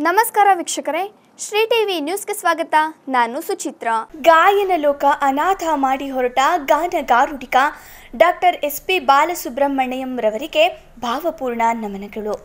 ನಮಸ್ಕಾರ ವೀಕ್ಷಕರೇ ಶ್ರೀ ಟಿವಿ ನ್ಯೂಸ್ಗೆ ಸ್ವಾಗತ ನಾನು ಸುಚಿತ್ರ ಗಾಯನ ಲೋಕ ಅನಾಥ ಮಾಡಿ ಹೊರಟ ಗಾನಗಾರುಡಿಕ ಡಾಕ್ಟರ್ ಎಸ್ ಪಿ ಬಾಲಸುಬ್ರಹ್ಮಣ್ಯಂ ರವರಿಗೆ ಭಾವಪೂರ್ಣ ನಮನಗಳು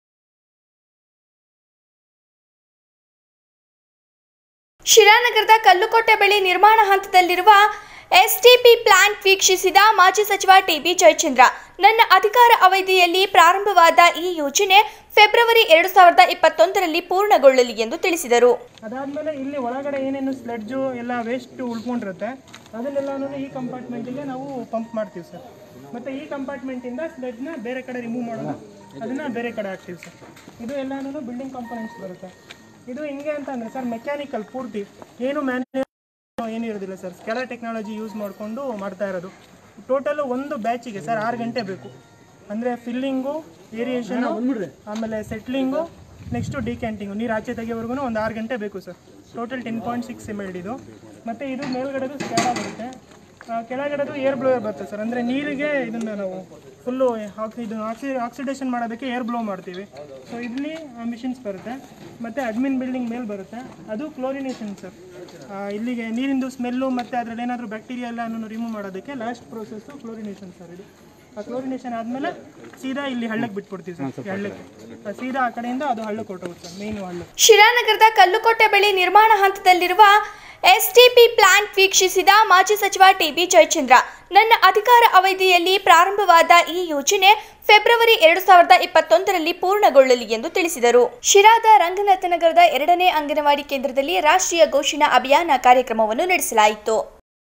ಶಿರಾನಗರದ ಕಲ್ಲುಕೋಟೆ ಬಳಿ ನಿರ್ಮಾಣ ಹಂತದಲ್ಲಿರುವ ಎಸ್ಟಿಪಿ ಪ್ಲಾಂಟ್ ವೀಕ್ಷಿಸಿದ ಮಾಜಿ ಸಚಿವ ಟಿಬಿ ಜಯಚಂದ್ರ ನನ್ನ ಅಧಿಕಾರ ಅವಧಿಯಲ್ಲಿ ಪ್ರಾರಂಭವಾದ ಈ ಯೋಜನೆ ಫೆಬ್ರವರಿ ಎರಡು ಸಾವಿರದ ಇಪ್ಪತ್ತೊಂದರಲ್ಲಿ ಪೂರ್ಣಗೊಳ್ಳಲಿ ಎಂದು ತಿಳಿಸಿದರು ಅದಾದಮೇಲೆ ಇಲ್ಲಿ ಒಳಗಡೆ ಏನೇನು ಸ್ಲೆಡ್ಜು ಎಲ್ಲ ವೇಸ್ಟ್ ಉಳ್ಕೊಂಡಿರುತ್ತೆ ಅದನ್ನೆಲ್ಲನೂ ಈ ಕಂಪಾರ್ಟ್ಮೆಂಟಿಗೆ ನಾವು ಪಂಪ್ ಮಾಡ್ತೀವಿ ಸರ್ ಮತ್ತು ಈ ಕಂಪಾರ್ಟ್ಮೆಂಟಿಂದ ಸ್ಲೆಡ್ನ ಬೇರೆ ಕಡೆ ರಿಮೂವ್ ಮಾಡೋದು ಅದನ್ನು ಬೇರೆ ಕಡೆ ಹಾಕ್ತೀವಿ ಸರ್ ಇದು ಎಲ್ಲನೂ ಬಿಲ್ಡಿಂಗ್ ಕಾಂಪೊನೆಂಟ್ಸ್ ಬರುತ್ತೆ ಇದು ಹಿಂಗೆ ಅಂತ ಅಂದರೆ ಸರ್ ಮೆಕ್ಯಾನಿಕಲ್ ಪೂರ್ತಿ ಏನು ಮ್ಯಾನ್ಯು ಏನು ಇರೋದಿಲ್ಲ ಸರ್ ಸ್ಕೆಲ ಟೆಕ್ನಾಲಜಿ ಯೂಸ್ ಮಾಡಿಕೊಂಡು ಮಾಡ್ತಾ ಇರೋದು ಟೋಟಲು ಒಂದು ಬ್ಯಾಚಿಗೆ ಸರ್ ಆರು ಗಂಟೆ ಬೇಕು ಅಂದರೆ ಫಿಲ್ಲಿಂಗು ಏರಿಯೇಷನು ಆಮೇಲೆ ಸೆಟ್ಲಿಂಗು ನೆಕ್ಸ್ಟು ಡಿಕ್ಯಾಂಟಿಂಗು ನೀರು ಆಚೆ ತೆಗೆಯೋವರೆಗೂ ಒಂದು ಆರು ಗಂಟೆ ಬೇಕು sir total ten point six M L ಇದು ಮತ್ತು ಇದು ಮೇಲ್ಗಡೆದು ಸ್ಕ್ಯಾಡ ಬರುತ್ತೆ ಆ, ಕೆಳಗಡೆದು ಏರ್ ಬ್ಲೋಯರ್ ಬರುತ್ತೆ ಸರ್ ಅಂದರೆ ನೀರಿಗೆ ಇದನ್ನು ನಾವು ಫುಲ್ಲು ಇದು ಆಕ್ಸಿ ಆಕ್ಸಿಡೇಷನ್ ಮಾಡೋದಕ್ಕೆ ಏರ್ ಬ್ಲೋ ಮಾಡ್ತೀವಿ ಸೊ ಇಲ್ಲಿ ಮಿಷಿನ್ಸ್ ಬರುತ್ತೆ ಮತ್ತು ಅಡ್ಮಿನ್ ಬಿಲ್ಡಿಂಗ್ ಮೇಲೆ ಬರುತ್ತೆ ಅದು ಕ್ಲೋರಿನೇಷನ್ ಸರ್ ಇಲ್ಲಿಗೆ ನೀರಿಂದು ಸ್ಮೆಲ್ಲು ಮತ್ತು ಅದರಲ್ಲಿ ಏನಾದರೂ ಬ್ಯಾಕ್ಟೀರಿಯಾ ಎಲ್ಲನೂ ರಿಮೂವ್ ಮಾಡೋದಕ್ಕೆ ಲಾಸ್ಟ್ ಪ್ರೋಸೆಸ್ಸು ಕ್ಲೋರಿನೇಷನ್ ಸರ್ ಇದು ಆ ಕ್ಲೋರಿನೇಷನ್ ಆದಮೇಲೆ ಸೀದಾ ಇಲ್ಲಿ ಹಳ್ಳಕ್ಕೆ ಬಿಟ್ಬಿಡ್ತೀವಿ ಸರ್ ಈ ಹಳ್ಳಕ್ಕೆ ಆ, ಸೀದಾ ಆ ಕಡೆಯಿಂದ ಅದು ಹಳ್ಳಕ್ಕೆ ಹೊರಟೋಗುತ್ತೆ ಸರ್ ಮೇಯ್ನು ಹಳ್ಳ ಶಿರಾನಗರದ ಕಲ್ಲುಕೋಟೆ ಬಳಿ ನಿರ್ಮಾಣ ಹಂತದಲ್ಲಿರುವ ಎಸ್ಟಿಪಿ ಪ್ಲಾಂಟ್ ವೀಕ್ಷಿಸಿದ ಮಾಜಿ ಸಚಿವ ಟಿಬಿ ಜಯಚಂದ್ರ ನನ್ನ ಅಧಿಕಾರ ಅವಧಿಯಲ್ಲಿ ಪ್ರಾರಂಭವಾದ ಈ ಯೋಜನೆ ಫೆಬ್ರವರಿ ಎರಡು ಸಾವಿರದ ಇಪ್ಪತ್ತೊಂದರಲ್ಲಿ ಪೂರ್ಣಗೊಳ್ಳಲಿ ಎಂದು ತಿಳಿಸಿದರು ಶಿರಾದ ರಂಗನಾಥನಗರದ ಎರಡನೇ ಅಂಗನವಾಡಿ ಕೇಂದ್ರದಲ್ಲಿ ರಾಷ್ಟ್ರೀಯ ಘೋಷಣಾ ಅಭಿಯಾನ ಕಾರ್ಯಕ್ರಮವನ್ನು ನಡೆಸಲಾಯಿತು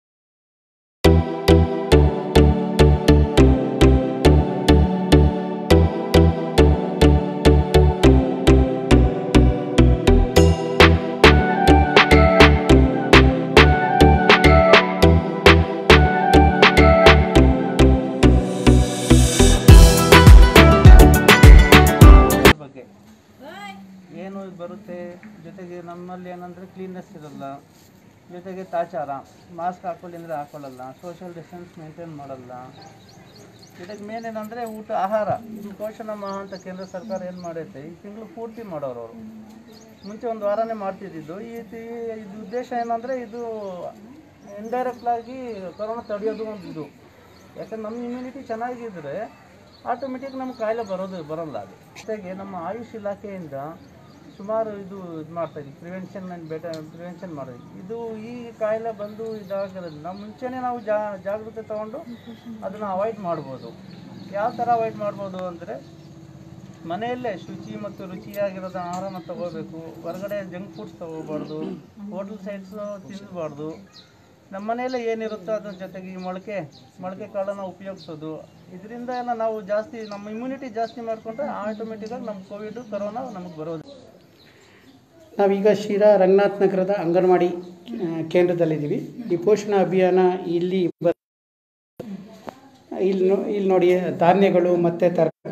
ಬಗ್ಗೆ ಏನು ಬರುತ್ತೆ ಜೊತೆಗೆ ನಮ್ಮಲ್ಲಿ ಏನಂದರೆ ಕ್ಲೀನ್ನೆಸ್ ಇರಲ್ಲ ಜೊತೆಗೆ ತಾಚಾರ ಮಾಸ್ಕ್ ಹಾಕೊಳ್ಳಿ ಅಂದರೆ ಹಾಕೊಳ್ಳಲ್ಲ ಸೋಷಿಯಲ್ ಡಿಸ್ಟೆನ್ಸ್ ಮೇಂಟೈನ್ ಮಾಡಲ್ಲ ಜೊತೆಗೆ ಮೇನ್ ಏನಂದರೆ ಊಟ ಆಹಾರ ಇದು ಪೋಷಣ ಮಹಾ ಅಂತ ಕೇಂದ್ರ ಸರ್ಕಾರ ಏನು ಮಾಡೈತೆ ಈ ತಿಂಗಳು ಪೂರ್ತಿ ಮಾಡೋರು ಅವರು ಮುಂಚೆ ಒಂದು ವಾರನೇ ಮಾಡ್ತಿದ್ದಿದ್ದು ಈ ತಿ- ಇದು ಉದ್ದೇಶ ಏನಂದರೆ ಇದು ಇಂಡೈರೆಕ್ಟ್ಲಾಗಿ ಕೊರೋನಾ ತಡೆಯೋದು ಒಂದು ಇದು ಯಾಕಂದ್ರೆ ನಮ್ಮ ಇಮ್ಯುನಿಟಿ ಚೆನ್ನಾಗಿದ್ದರೆ ಆಟೋಮೆಟಿಕ್ ನಮ್ಗೆ ಕಾಯಿಲೆ ಬರೋದು ಬರೋಲ್ಲ ಅದು ಜೊತೆಗೆ ನಮ್ಮ ಆಯುಷ್ ಇಲಾಖೆಯಿಂದ ಸುಮಾರು ಇದು ಇದು ಮಾಡ್ತಾ ಇದ್ವಿ ಪ್ರಿವೆನ್ಷನ್ ಆ್ಯಂಡ್ ಬೆಟ ಪ್ರಿವೆನ್ಷನ್ ಮಾಡೋದು ಇದು ಈ ಕಾಯಿಲೆ ಬಂದು ಇದಾಗಿರೋದ್ರಿಂದ ಮುಂಚೆನೇ ನಾವು ಜಾ ಜಾಗೃತಿ ತಗೊಂಡು ಅದನ್ನು ಅವಾಯ್ಡ್ ಮಾಡ್ಬೋದು ಯಾವ ಥರ ಅವಾಯ್ಡ್ ಮಾಡ್ಬೋದು ಅಂದರೆ ಮನೆಯಲ್ಲೇ ಶುಚಿ ಮತ್ತು ರುಚಿಯಾಗಿರೋದ ಆಹಾರನ ತಗೋಬೇಕು ಹೊರಗಡೆ ಜಂಕ್ ಫುಡ್ಸ್ ತಗೋಬಾರ್ದು ಹೋಟೆಲ್ ಸೈಡ್ಸು ತಿನ್ನಬಾರ್ದು ನಮ್ಮ ಮನೆಯಲ್ಲೇ ಏನಿರುತ್ತೋ ಅದ್ರ ಜೊತೆಗೆ ಈ ಮೊಳಕೆ ಮೊಳಕೆ ಕಾಳನ್ನು ಉಪಯೋಗಿಸೋದು ಇದರಿಂದ ಎಲ್ಲ ನಾವು ಜಾಸ್ತಿ ನಮ್ಮ ಇಮ್ಯುನಿಟಿ ಜಾಸ್ತಿ ಮಾಡಿಕೊಂಡ್ರೆ ಆಟೋಮೆಟಿಕ್ಕಾಗಿ ನಮ್ಮ ಕೋವಿಡ್ ಕರೋನಾ ನಮಗೆ ಬರೋದು ನಾವೀಗ ಶಿರಾ ರಂಗನಾಥ್ ನಗರದ ಅಂಗನವಾಡಿ ಆ, ಕೇಂದ್ರದಲ್ಲಿದ್ದೀವಿ ಈ ಪೋಷಣಾ ಅಭಿಯಾನ ಇಲ್ಲಿ ಬ- ಇಲ್ಲಿ ನೋ- ಇಲ್ಲಿ ನೋಡಿ ಧಾನ್ಯಗಳು ಮತ್ತು ತರಕಾರಿ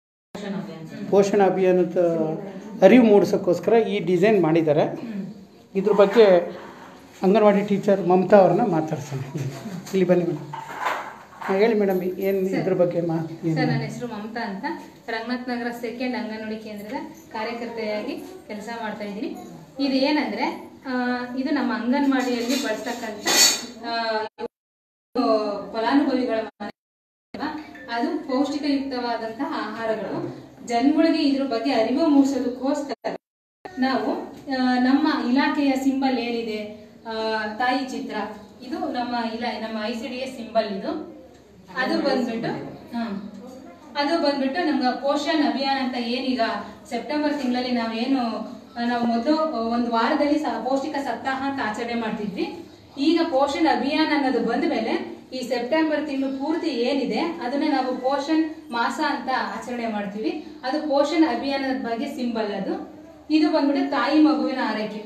ಪೋಷಣಾ ಅಭಿಯಾನದ ಅರಿವು ಮೂಡಿಸೋಕ್ಕೋಸ್ಕರ ಈ ಡಿಸೈನ್ ಮಾಡಿದ್ದಾರೆ ಇದ್ರ ಬಗ್ಗೆ ಅಂಗನವಾಡಿ ಟೀಚರ್ ಮಮತಾ ಅವ್ರನ್ನ ಮಾತಾಡ್ಸೋಣ ಇಲ್ಲಿ ಬನ್ನಿ ಮೇಡಮ್ ಹಾಂ ಹೇಳಿ ಮೇಡಮ್ ಏನು ಇದ್ರ ಬಗ್ಗೆ ಮಾ ಏನು ಸರ್ ನನ್ನ ಹೆಸರು ಮಮತಾ ಅಂತ ರಂಗನಾಥ್ ನಗರ ಸೆಕೆಂಡ್ ಅಂಗನವಾಡಿ ಕೇಂದ್ರದ ಕಾರ್ಯಕರ್ತೆಯಾಗಿ ಕೆಲಸ ಮಾಡ್ತಾ ಇದ್ದೀನಿ ಇದು ಏನಂದ್ರೆ ಆ, ಇದು ನಮ್ಮ ಅಂಗನವಾಡಿಯಲ್ಲಿ ಬಳಸ್ತಕ್ಕಂಥ ಆ, ಇವು ಫಲಾನುಭವಿಗಳ ಮನೆ ಅಲ್ವಾ? ಅದು ಪೌಷ್ಟಿಕಯುಕ್ತವಾದಂತಹ ಆಹಾರಗಳು ಜನಗಳಿಗೆ ಇದ್ರ ಬಗ್ಗೆ ಅರಿವು ಮೂಡಿಸೋದಕ್ಕೋಸ್ಕರ ನಾವು ಆ, ನಮ್ಮ ಇಲಾಖೆಯ ಸಿಂಬಲ್ ಏನಿದೆ ಆ, ತಾಯಿ ಚಿತ್ರ ಇದು ನಮ್ಮ ಇಲಾ ನಮ್ಮ I C D S symbol ಇದು ಅದು ಬಂದ್ಬಿಟ್ಟು ಹ್ಮ್. ಅದು ಬಂದ್ಬಿಟ್ಟು ನಮ್ಗೆ ಪೋಷಣ್ ಅಭಿಯಾನ ಅಂತ ಏನೀಗ ಸೆಪ್ಟೆಂಬರ್ ತಿಂಗಳಲ್ಲಿ ನಾವೇನು ಆ, ನಾವು ಮೊದಲು ಒಂದು ವಾರದಲ್ಲಿ ಸ- ಪೌಷ್ಟಿಕ ಸಪ್ತಾಹ ಅಂತ ಆಚರಣೆ ಮಾಡ್ತಿದ್ವಿ ಈಗ ಪೋಷಣ್ ಅಭಿಯಾನ ಅನ್ನೋದು ಬಂದ ಮೇಲೆ ಈ ಸೆಪ್ಟೆಂಬರ್ ತಿಂಗಳು ಪೂರ್ತಿ ಏನಿದೆ ಅದನ್ನ ನಾವು ಪೋಷಣ್ ಮಾಸ ಅಂತ ಆಚರಣೆ ಮಾಡ್ತೀವಿ ಅದು ಪೋಷಣ್ ಅಭಿಯಾನದ ಬಗ್ಗೆ ಸಿಂಬಲ್ ಅದು ಇದು ಬಂದ್ಬಿಟ್ಟು ತಾಯಿ ಮಗುವಿನ ಆರೈಕೆ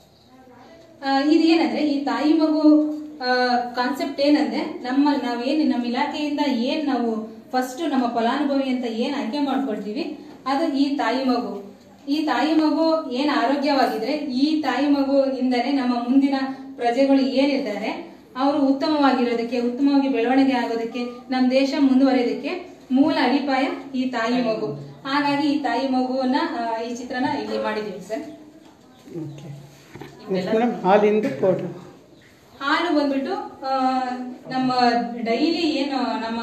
ಆ, ಇದು ಏನಂದ್ರೆ ಈ ತಾಯಿ ಮಗು ಕಾನ್ಸೆಪ್ಟ್ ಏನಂದ್ರೆ ನಮ್ಮ ನಾವೇನು ನಮ್ಮ ಇಲಾಖೆಯಿಂದ ಏನ್ ನಾವು ಫಸ್ಟ್ ನಮ್ಮ ಫಲಾನುಭವಿ ಅಂತ ಏನ್ ಆಯ್ಕೆ ಮಾಡ್ಕೊಳ್ತೀವಿ ಅದು ಈ ತಾಯಿ ಮಗು ಈ ತಾಯಿ ಮಗು ಏನ್ ಆರೋಗ್ಯವಾಗಿದ್ರೆ ಈ ತಾಯಿ ಮಗು ಇಂದನೇ ನಮ್ಮ ಮುಂದಿನ ಪ್ರಜೆಗಳು ಏನಿರ್ತಾರೆ ಅವರು ಉತ್ತಮವಾಗಿರೋದಕ್ಕೆ ಉತ್ತಮವಾಗಿ ಬೆಳವಣಿಗೆ ಆಗೋದಕ್ಕೆ ನಮ್ಮ ದೇಶ ಮುಂದುವರಿಯೋದಕ್ಕೆ ಮೂಲ ಅಡಿಪಾಯ ಈ ತಾಯಿ ಮಗು ಹಾಗಾಗಿ ಈ ತಾಯಿ ಮಗುವನ್ನ ಆ, ಈ ಚಿತ್ರನ ಇಲ್ಲಿ ಮಾಡಿದ್ದೀವಿ ಸರ್ ಓಕೆ ನೆಕ್ಸ್ಟ್ ಮೇಡಮ್ ಹಾಲಿಂದು ಪೌಡ್ರ್ ಹಾಲು ಬಂದ್ಬಿಟ್ಟು ಆ, ನಮ್ಮ ಡೈಲಿ ಏನು ನಮ್ಮ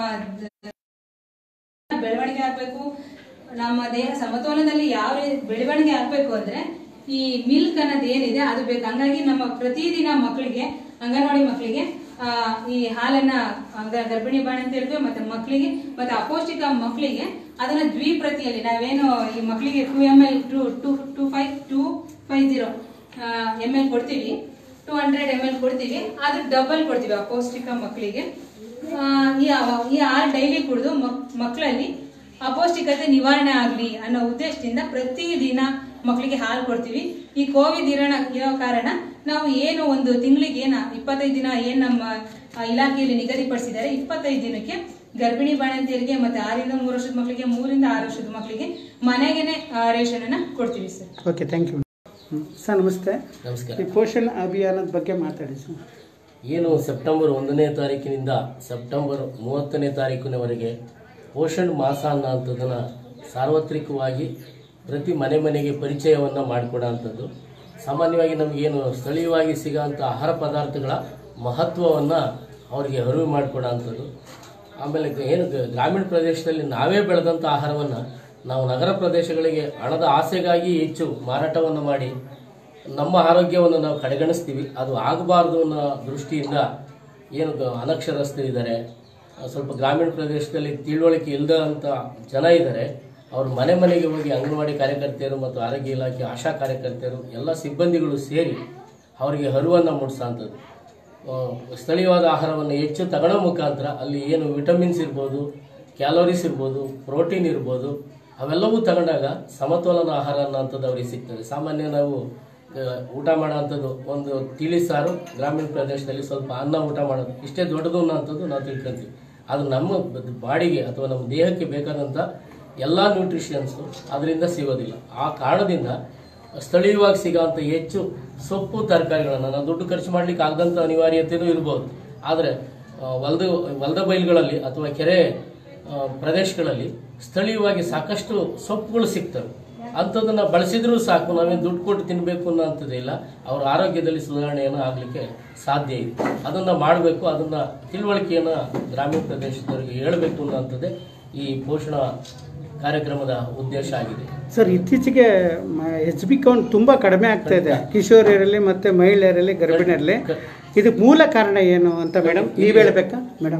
ಬೆಳವಣಿಗೆ ಆಗ್ಬೇಕು ನಮ್ಮ ದೇಹ ಸಮತೋಲನದಲ್ಲಿ ಯಾವ ರೀತಿ ಬೆಳವಣಿಗೆ ಆಗ್ಬೇಕು ಅಂದ್ರೆ ಈ ಮಿಲ್ಕ್ ಅನ್ನೋದು ಏನಿದೆ ಅದು ಬೇಕು ಹಂಗಾಗಿ ನಮ್ಮ ಪ್ರತಿದಿನ ಮಕ್ಕಳಿಗೆ ಅಂಗನವಾಡಿ ಮಕ್ಕಳಿಗೆ ಆ, ಈ ಹಾಲನ್ನ ಅಂಗ- ಗರ್ಭಿಣಿ ಬಾಣೆ ಅಂತ ಹೇಳ್ತೀವಿ ಮತ್ತೆ ಮಕ್ಕಳಿಗೆ ಮತ್ತೆ ಅಪೌಷ್ಟಿಕ ಮಕ್ಕಳಿಗೆ ಅದನ್ನ ದ್ವಿಪ್ರತಿಯಲ್ಲಿ ನಾವೇನು ಈ ಮಕ್ಕಳಿಗೆ two M L two two two five two five zero M L ಕೊಡ್ತೀವಿ ಟೂ ಹಂಡ್ರೆಡ್ ಎಮ್ ಎಲ್ ಕೊಡ್ತೀವಿ ಅದ್ರ ಡಬಲ್ ಕೊಡ್ತೀವಿ ಅಪೌಷ್ಟಿಕ ಮಕ್ಕಳಿಗೆ ಆ, ಈ ಆ- ಈ ಹಾಲು ಡೈಲಿ ಕುಡಿದು ಮಕ್ಕಳಲ್ಲಿ ಅಪೌಷ್ಟಿಕತೆ ನಿವಾರಣೆ ಆಗಲಿ ಅನ್ನೋ ಉದ್ದೇಶದಿಂದ ಪ್ರತಿದಿನ ಮಕ್ಕಳಿಗೆ ಹಾಲು ಕೊಡ್ತೀವಿ ಈ ಕೋವಿಡ್ ಇರೋಣ ಇರೋ ಕಾರಣ ನಾವು ಏನು ಒಂದು ತಿಂಗಳಿಗೆ ಏನ ಇಪ್ಪತ್ತೈದು ದಿನ ಏನ್ ನಮ್ಮ ಆ, ಇಲಾಖೆಯಲ್ಲಿ ನಿಗದಿಪಡಿಸಿದ್ದಾರೆ ಇಪ್ಪತ್ತೈದು ದಿನಕ್ಕೆ ಗರ್ಭಿಣಿ ಬಾಣಂತಿಯರಿಗೆ ಮತ್ತೆ ಆರಿಂದ ಮೂರು ವರ್ಷದ ಮಕ್ಕಳಿಗೆ ಮೂರಿಂದ ಆರು ವರ್ಷದ ಮಕ್ಕಳಿಗೆ ಮನೆಗೇನೆ ರೇಷನ್ ಅನ್ನ ಕೊಡ್ತೀವಿ sir okay thank you sir ನಮಸ್ತೆ ನಮಸ್ಕಾರ ಈ ಪೋಷಣ್ ಅಭಿಯಾನದ ಬಗ್ಗೆ ಮಾತಾಡಿ ಸರ್ ಏನು ಸೆಪ್ಟೆಂಬರ್ ಒಂದನೇ ತಾರೀಕಿನಿಂದ ಸೆಪ್ಟೆಂಬರ್ ಮೂವತ್ತನೇ ತಾರೀಕಿನವರೆಗೆ ಪೋಷಣ್ ಮಾಸ ಅನ್ನೋಂಥದ್ದನ್ನು ಸಾರ್ವತ್ರಿಕವಾಗಿ ಪ್ರತಿ ಮನೆ ಮನೆಗೆ ಪರಿಚಯವನ್ನು ಮಾಡಿಕೊಡೋಂಥದ್ದು ಸಾಮಾನ್ಯವಾಗಿ ನಮಗೇನು ಸ್ಥಳೀಯವಾಗಿ ಸಿಗೋಂಥ ಆಹಾರ ಪದಾರ್ಥಗಳ ಮಹತ್ವವನ್ನು ಅವರಿಗೆ ಅರಿವು ಮಾಡಿಕೊಡೋಂಥದ್ದು ಆಮೇಲೆ ಗ- ಏನು ಗ- ಗ್ರಾಮೀಣ ಪ್ರದೇಶದಲ್ಲಿ ನಾವೇ ಬೆಳೆದಂಥ ಆಹಾರವನ್ನು ನಾವು ನಗರ ಪ್ರದೇಶಗಳಿಗೆ ಹಣದ ಆಸೆಗಾಗಿ ಹೆಚ್ಚು ಮಾರಾಟವನ್ನು ಮಾಡಿ ನಮ್ಮ ಆರೋಗ್ಯವನ್ನು ನಾವು ಕಡೆಗಣಿಸ್ತೀವಿ ಅದು ಆಗಬಾರ್ದು ಅನ್ನೋ ದೃಷ್ಟಿಯಿಂದ ಏನು ಗ- ಅನಕ್ಷರಸ್ಥರಿದ್ದಾರೆ ಆ, ಸ್ವಲ್ಪ ಗ್ರಾಮೀಣ ಪ್ರದೇಶದಲ್ಲಿ ತಿಳುವಳಿಕೆ ಇಲ್ಲದಂಥ ಜನ ಇದ್ದಾರೆ ಅವ್ರ ಮನೆ ಮನೆಗೆ ಹೋಗಿ ಅಂಗನವಾಡಿ ಕಾರ್ಯಕರ್ತೆಯರು ಮತ್ತು ಆರೋಗ್ಯ ಇಲಾಖೆ ಆಶಾ ಕಾರ್ಯಕರ್ತೆಯರು ಎಲ್ಲ ಸಿಬ್ಬಂದಿಗಳು ಸೇರಿ ಅವರಿಗೆ ಅರಿವನ್ನು ಮೂಡಿಸೋಂಥದ್ದು ಆ, ಸ್ಥಳೀಯವಾದ ಆಹಾರವನ್ನು ಹೆಚ್ಚು ತಗೊಳ್ಳೋ ಮುಖಾಂತರ ಅಲ್ಲಿ ಏನು ವಿಟಮಿನ್ಸ್ ಇರ್ಬೋದು ಕ್ಯಾಲೋರೀಸ್ ಇರ್ಬೋದು ಪ್ರೋಟೀನ್ ಇರ್ಬೋದು ಅವೆಲ್ಲವೂ ತಗೊಂಡಾಗ ಸಮತೋಲನ ಆಹಾರ ಅನ್ನೋಂಥದ್ದು ಅವ್ರಿಗೆ ಸಿಗ್ತದೆ ಸಾಮಾನ್ಯ ನಾವು ಆ, ಊಟ ಮಾಡೋಂಥದ್ದು ಒಂದು ತಿಳಿ ಸಾರು ಗ್ರಾಮೀಣ ಪ್ರದೇಶದಲ್ಲಿ ಸ್ವಲ್ಪ ಅನ್ನ ಊಟ ಮಾಡೋದು ಇಷ್ಟೇ ದೊಡ್ಡದು ಅನ್ನೋಂಥದ್ದು ನಾವು ತಿಳ್ಕೊಂತೀವಿ ಅದು ನಮ್ಮ ಬಾಡಿಗೆ ಅಥವಾ ನಮ್ಮ ದೇಹಕ್ಕೆ ಬೇಕಾದಂಥ ಎಲ್ಲ ನ್ಯೂಟ್ರಿಷನ್ಸು ಅದರಿಂದ ಸಿಗೋದಿಲ್ಲ ಆ ಕಾರಣದಿಂದ ಸ್ಥಳೀಯವಾಗಿ ಸಿಗೋಂಥ ಹೆಚ್ಚು ಸೊಪ್ಪು ತರಕಾರಿಗಳನ್ನು ನಾವು ದುಡ್ಡು ಖರ್ಚು ಮಾಡ್ಲಿಕ್ಕೆ ಆಗದಂಥ ಅನಿವಾರ್ಯತೆಯೂ ಇರ್ಬೋದು ಆದರೆ ಹೊಲದ ಹೊಲದ ಬೈಲುಗಳಲ್ಲಿ ಅಥವಾ ಕೆರೆ ಆ, ಪ್ರದೇಶಗಳಲ್ಲಿ ಸ್ಥಳೀಯವಾಗಿ ಸಾಕಷ್ಟು ಸೊಪ್ಪುಗಳು ಸಿಗ್ತವೆ ಅಂಥದ್ದನ್ನು ಬಳಸಿದ್ರೂ ಸಾಕು ನಾವೇನು ದುಡ್ಡು ಕೊಟ್ಟು ತಿನ್ನಬೇಕು ಅನ್ನೋಂಥದ್ದಿಲ್ಲ ಅವ್ರ ಆರೋಗ್ಯದಲ್ಲಿ ಸುಧಾರಣೆಯನ್ನು ಆಗಲಿಕ್ಕೆ ಸಾಧ್ಯ ಇದೆ ಅದನ್ನು ಮಾಡಬೇಕು ಅದನ್ನು ತಿಳುವಳಿಕೆಯನ್ನು ಗ್ರಾಮೀಣ ಪ್ರದೇಶದವರಿಗೆ ಹೇಳಬೇಕು ಅನ್ನೋಂಥದ್ದೇ ಈ ಪೋಷಣ ಕಾರ್ಯಕ್ರಮದ ಉದ್ದೇಶ ಆಗಿದೆ ಸರ್ ಇತ್ತೀಚೆಗೆ ಎಚ್ ಬಿ ಕೌಂಟ್ ತುಂಬ ಕಡಿಮೆ ಆಗ್ತಾ ಇದೆ ಕಿಶೋರಿಯರಲ್ಲಿ ಮತ್ತು ಮಹಿಳೆಯರಲ್ಲಿ ಗರ್ಭಿಣಿಯರಲ್ಲಿ ಇದಕ್ಕೆ ಮೂಲ ಕಾರಣ ಏನು ಅಂತ ಮೇಡಮ್ ನೀವು ಹೇಳಬೇಕಾ ಮೇಡಮ್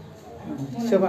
ಶೋಭಾ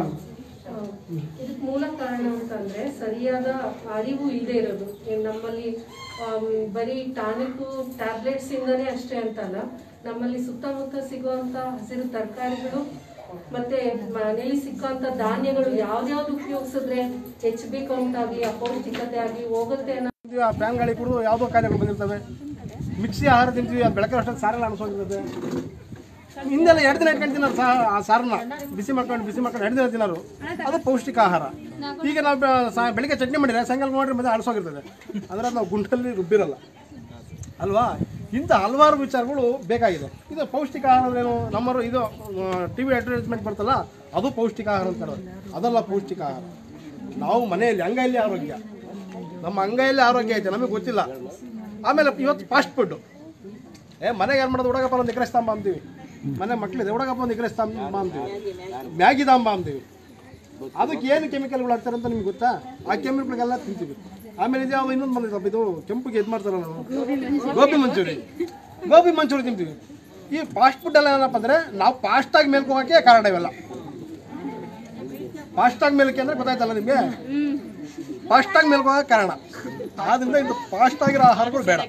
ಇದಕ್ಕೆ ಮೂಲ ಕಾರಣ ಅಂತಂದ್ರೆ ಸರಿಯಾದ ಅರಿವು ಇಲ್ಲದೆ ಇರೋದು ಏನ್ ನಮ್ಮಲ್ಲಿ ಆಮ್, ಬರೀ ಟಾನಿಕ್ ಟ್ಯಾಬ್ಲೆಟ್ಸ್ ಇಂದಾನೇ ಅಷ್ಟೇ ಅಂತಲ್ಲ ನಮ್ಮಲ್ಲಿ ಸುತ್ತಮುತ್ತ ಸಿಗುವಂತ ಹಸಿರು ತರಕಾರಿಗಳು ಮತ್ತೆ ಮನೆಯಲ್ಲಿ ಸಿಕ್ಕುವಂತ ಧಾನ್ಯಗಳು ಯಾವ್ದ್ಯಾವ್ದು ಉಪಯೋಗಿಸಿದ್ರೆ ಹೆಚ್ ಬಿ ಕೌಂಟ್ ಆಗಿ ಅಪೌಷ್ಟಿಕತೆ ಆಗಿ ಹೋಗುತ್ತೆ ಅನ್ನೋ ಆ ಫ್ಯಾನ್ ಗಾಳಿ ಕುಡಿದು ಯಾವುದೋ ಕಾಯಿಲೆಗಳು ಬಂದಿರ್ತವೆ ಮಿಕ್ಸಿ ಆಹಾರ ತಿಂತೀವಿ ಅದು ಬೆಳಗ್ಗೆ ಅಷ್ಟೊಂದು ಸಾರೆಲ್ಲ ಅನಿಸೋಗಿರ್ತದೆ ಹಿಂದೆಲ್ಲ ಎರಡು ದಿನ ಇಟ್ಕೊಂಡು ತಿನ್ನೋರು ಸಾ ಆ ಸಾರನ್ನ ಬಿಸಿ ಮಾಡ್ಕೊಂಡು ಬಿಸಿ ಮಾಡ್ಕೊಂಡು ಎರಡು ದಿನ ತಿನ್ನೋರು ಅದು ಪೌಷ್ಟಿಕ ಆಹಾರ ಈಗ ನಾವು ಬೆ- ಸಾ- ಬೆಳಿಗ್ಗೆ ಚಟ್ನಿ ಮಾಡಿದ್ರೆ ಸಾಯಂಕಾಲ ಮಾಡಿದ್ರೆ ಮತ್ತೆ ಅಳಿಸೋಗಿರ್ತದೆ ಅಂದ್ರೆ ಅದು ನಾವು ಗುಂಟಲ್ಲಿ ರುಬ್ಬಿರಲ್ಲ ಅಲ್ವಾ ಇಂಥ ಹಲವಾರು ವಿಚಾರಗಳು ಬೇಕಾಗಿದೆ ಇದು ಪೌಷ್ಟಿಕ ಆಹಾರ ಅಂದ್ರೇನು ನಮ್ಮರು ಇದು ಟಿ ವಿ ಅಡ್ವರ್ಟೈಸ್ಮೆಂಟ್ ಬರ್ತಲ್ಲ ಅದು ಪೌಷ್ಟಿಕ ಆಹಾರ ಅಂತಾರೆ ಅದಲ್ಲ ಪೌಷ್ಟಿಕ ಆಹಾರ ನಾವು ಮನೆಯಲ್ಲಿ ಅಂಗೈಯಲ್ಲಿ ಆರೋಗ್ಯ ನಮ್ಮ ಅಂಗೈಯಲ್ಲಿ ಆರೋಗ್ಯ ಐತೆ ನಮಗೆ ಗೊತ್ತಿಲ್ಲ ಆಮೇಲೆ ಇವತ್ತು ಫಾಸ್ಟ್ ಫುಡ್ಡು ಏ ಮನೆಗೆ ಏನು ಮಾಡೋದು ಹುಡುಗಪ್ಪ ಒಂದು ಎಕರೆ ಸ್ತಂಭ ಅಂತೀವಿ ಮನೆ ಮಕ್ಕಳಿದೆ ಹುಡುಗಪ್ಪ ಒಂದು ಎಕರೆ ಸ್ತಂಭ ಅಂತೀವಿ ಮ್ಯಾಗಿ ದಾಂಬ ಅಂತೀವಿ ಅದಕ್ಕೆ ಏನು ಕೆಮಿಕಲ್ಗಳು ಹಾಕ್ತಾರೆ ಅಂತ ನಿಮ್ಗೆ ಗೊತ್ತಾ ಆ ಕೆಮಿಕಲ್ಗೆಲ್ಲ ತಿಂತೀವಿ ಆಮೇಲೆ ಇದು ಯಾವ ಇನ್ನೊಂದು ಬಂದಿದ್ದಪ್ಪ ಇದು ಕೆಂಪಿಗೆ ಇದು ಮಾಡ್ತಾರಲ್ಲ ನಾವು ಗೋಬಿ ಮಂಚೂರಿ ಗೋಬಿ ಮಂಚೂರಿ ತಿಂತೀವಿ ಈ ಫಾಸ್ಟ್ ಫುಡ್ ಎಲ್ಲ ಏನಪ್ಪ ಅಂದರೆ ನಾವು ಫಾಸ್ಟಾಗಿ ಮೇಲ್ಕೆ ಹೋಗೋಕ್ಕೆ ಕಾರಣ ಇವೆಲ್ಲ ಫಾಸ್ಟಾಗಿ ಮೇಲಕ್ಕೆ ಅಂದರೆ ಗೊತ್ತಾಯ್ತಲ್ಲ ನಿಮಗೆ ಫಾಸ್ಟಾಗಿ ಮೇಲ್ಕೆ ಹೋಗೋಕೆ ಕಾರಣ ಆದ್ರಿಂದ ಇದು ಫಾಸ್ಟ್ ಆಗಿರೋ ಆಹಾರಗಳು ಬೇಡ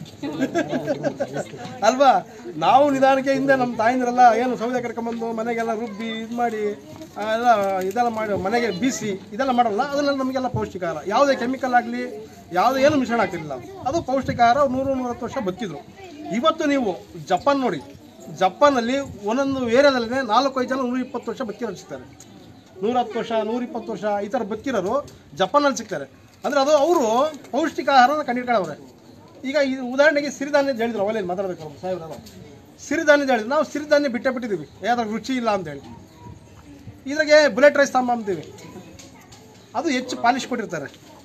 ಅಲ್ವಾ ನಾವು ನಿಧಾನಕ್ಕೆ ಹಿಂದೆ ನಮ್ಮ ತಾಯಿಂದ್ರೆಲ್ಲ ಏನು ಸೌದೆ ಕರ್ಕೊಂಬಂದು ಮನೆಗೆಲ್ಲ ರುಬ್ಬಿ ಇದು ಮಾಡಿ ಆ, ಎಲ್ಲ ಇದೆಲ್ಲ ಮಾಡಿ ಮನೆಗೆ ಬೀಸಿ ಇದೆಲ್ಲ ಮಾಡಲ್ಲ ಅದನ್ನೆಲ್ಲ ನಮಗೆಲ್ಲ ಪೌಷ್ಟಿಕ ಆಹಾರ ಯಾವುದೇ ಕೆಮಿಕಲ್ ಆಗಲಿ ಯಾವುದೇ ಏನು ಮಿಶ್ರಣ ಆಗ್ತಿರಲಿಲ್ಲ ಅದು ಪೌಷ್ಟಿಕ ಆಹಾರ ನೂರು ನೂರತ್ತು ವರ್ಷ ಬದುಕಿದ್ರು ಇವತ್ತು ನೀವು ಜಪಾನ್ ನೋಡಿ ಜಪಾನಲ್ಲಿ ಒಂದೊಂದು ಏರಿಯಾದಲ್ಲೇ ನಾಲ್ಕು ಐದು ಜನ ನೂರ ಇಪ್ಪತ್ತು ವರ್ಷ ಬದುಕಿರೋರು ಸಿಗ್ತಾರೆ ನೂರ ಹತ್ತು ವರ್ಷ ನೂರ ಇಪ್ಪತ್ತು ವರ್ಷ ಈ ಥರ ಬದುಕಿರೋರು ಜಪಾನಲ್ಲಿ ಸಿಗ್ತಾರೆ ಅಂದರೆ ಅದು ಅವರು ಪೌಷ್ಟಿಕ ಆಹಾರನ ಕಂಡಿಡ್ಕೊಳ್ಳವ್ರೆ ಈಗ ಈ ಉದಾಹರಣೆಗೆ ಸಿರಿಧಾನ್ಯದ ಹೇಳಿದ್ರು ಅವಲ್ಲಿ ಮಾತಾಡಬೇಕು ಅವ್ರು ಸಾಹೇಬ್ರು ಸಿರಿಧಾನ್ಯದ ಹೇಳಿದ್ರು ನಾವು ಸಿರಿಧಾನ್ಯ ಬಿಟ್ಟೇ ಬಿಟ್ಟಿದ್ದೀವಿ ಯಾವ್ದಾದ್ರು ರುಚಿ ಇಲ್ಲ ಅಂತೇಳಿ ಇದ್ರಾಗೆ ಬುಲೆಟ್ ರೈಸ್ ತಮ್ಮ ಅಂತೀವಿ ಅದು ಹೆಚ್ಚು ಪಾಲಿಶ್ ಕೊಟ್ಟಿರ್ತಾರೆ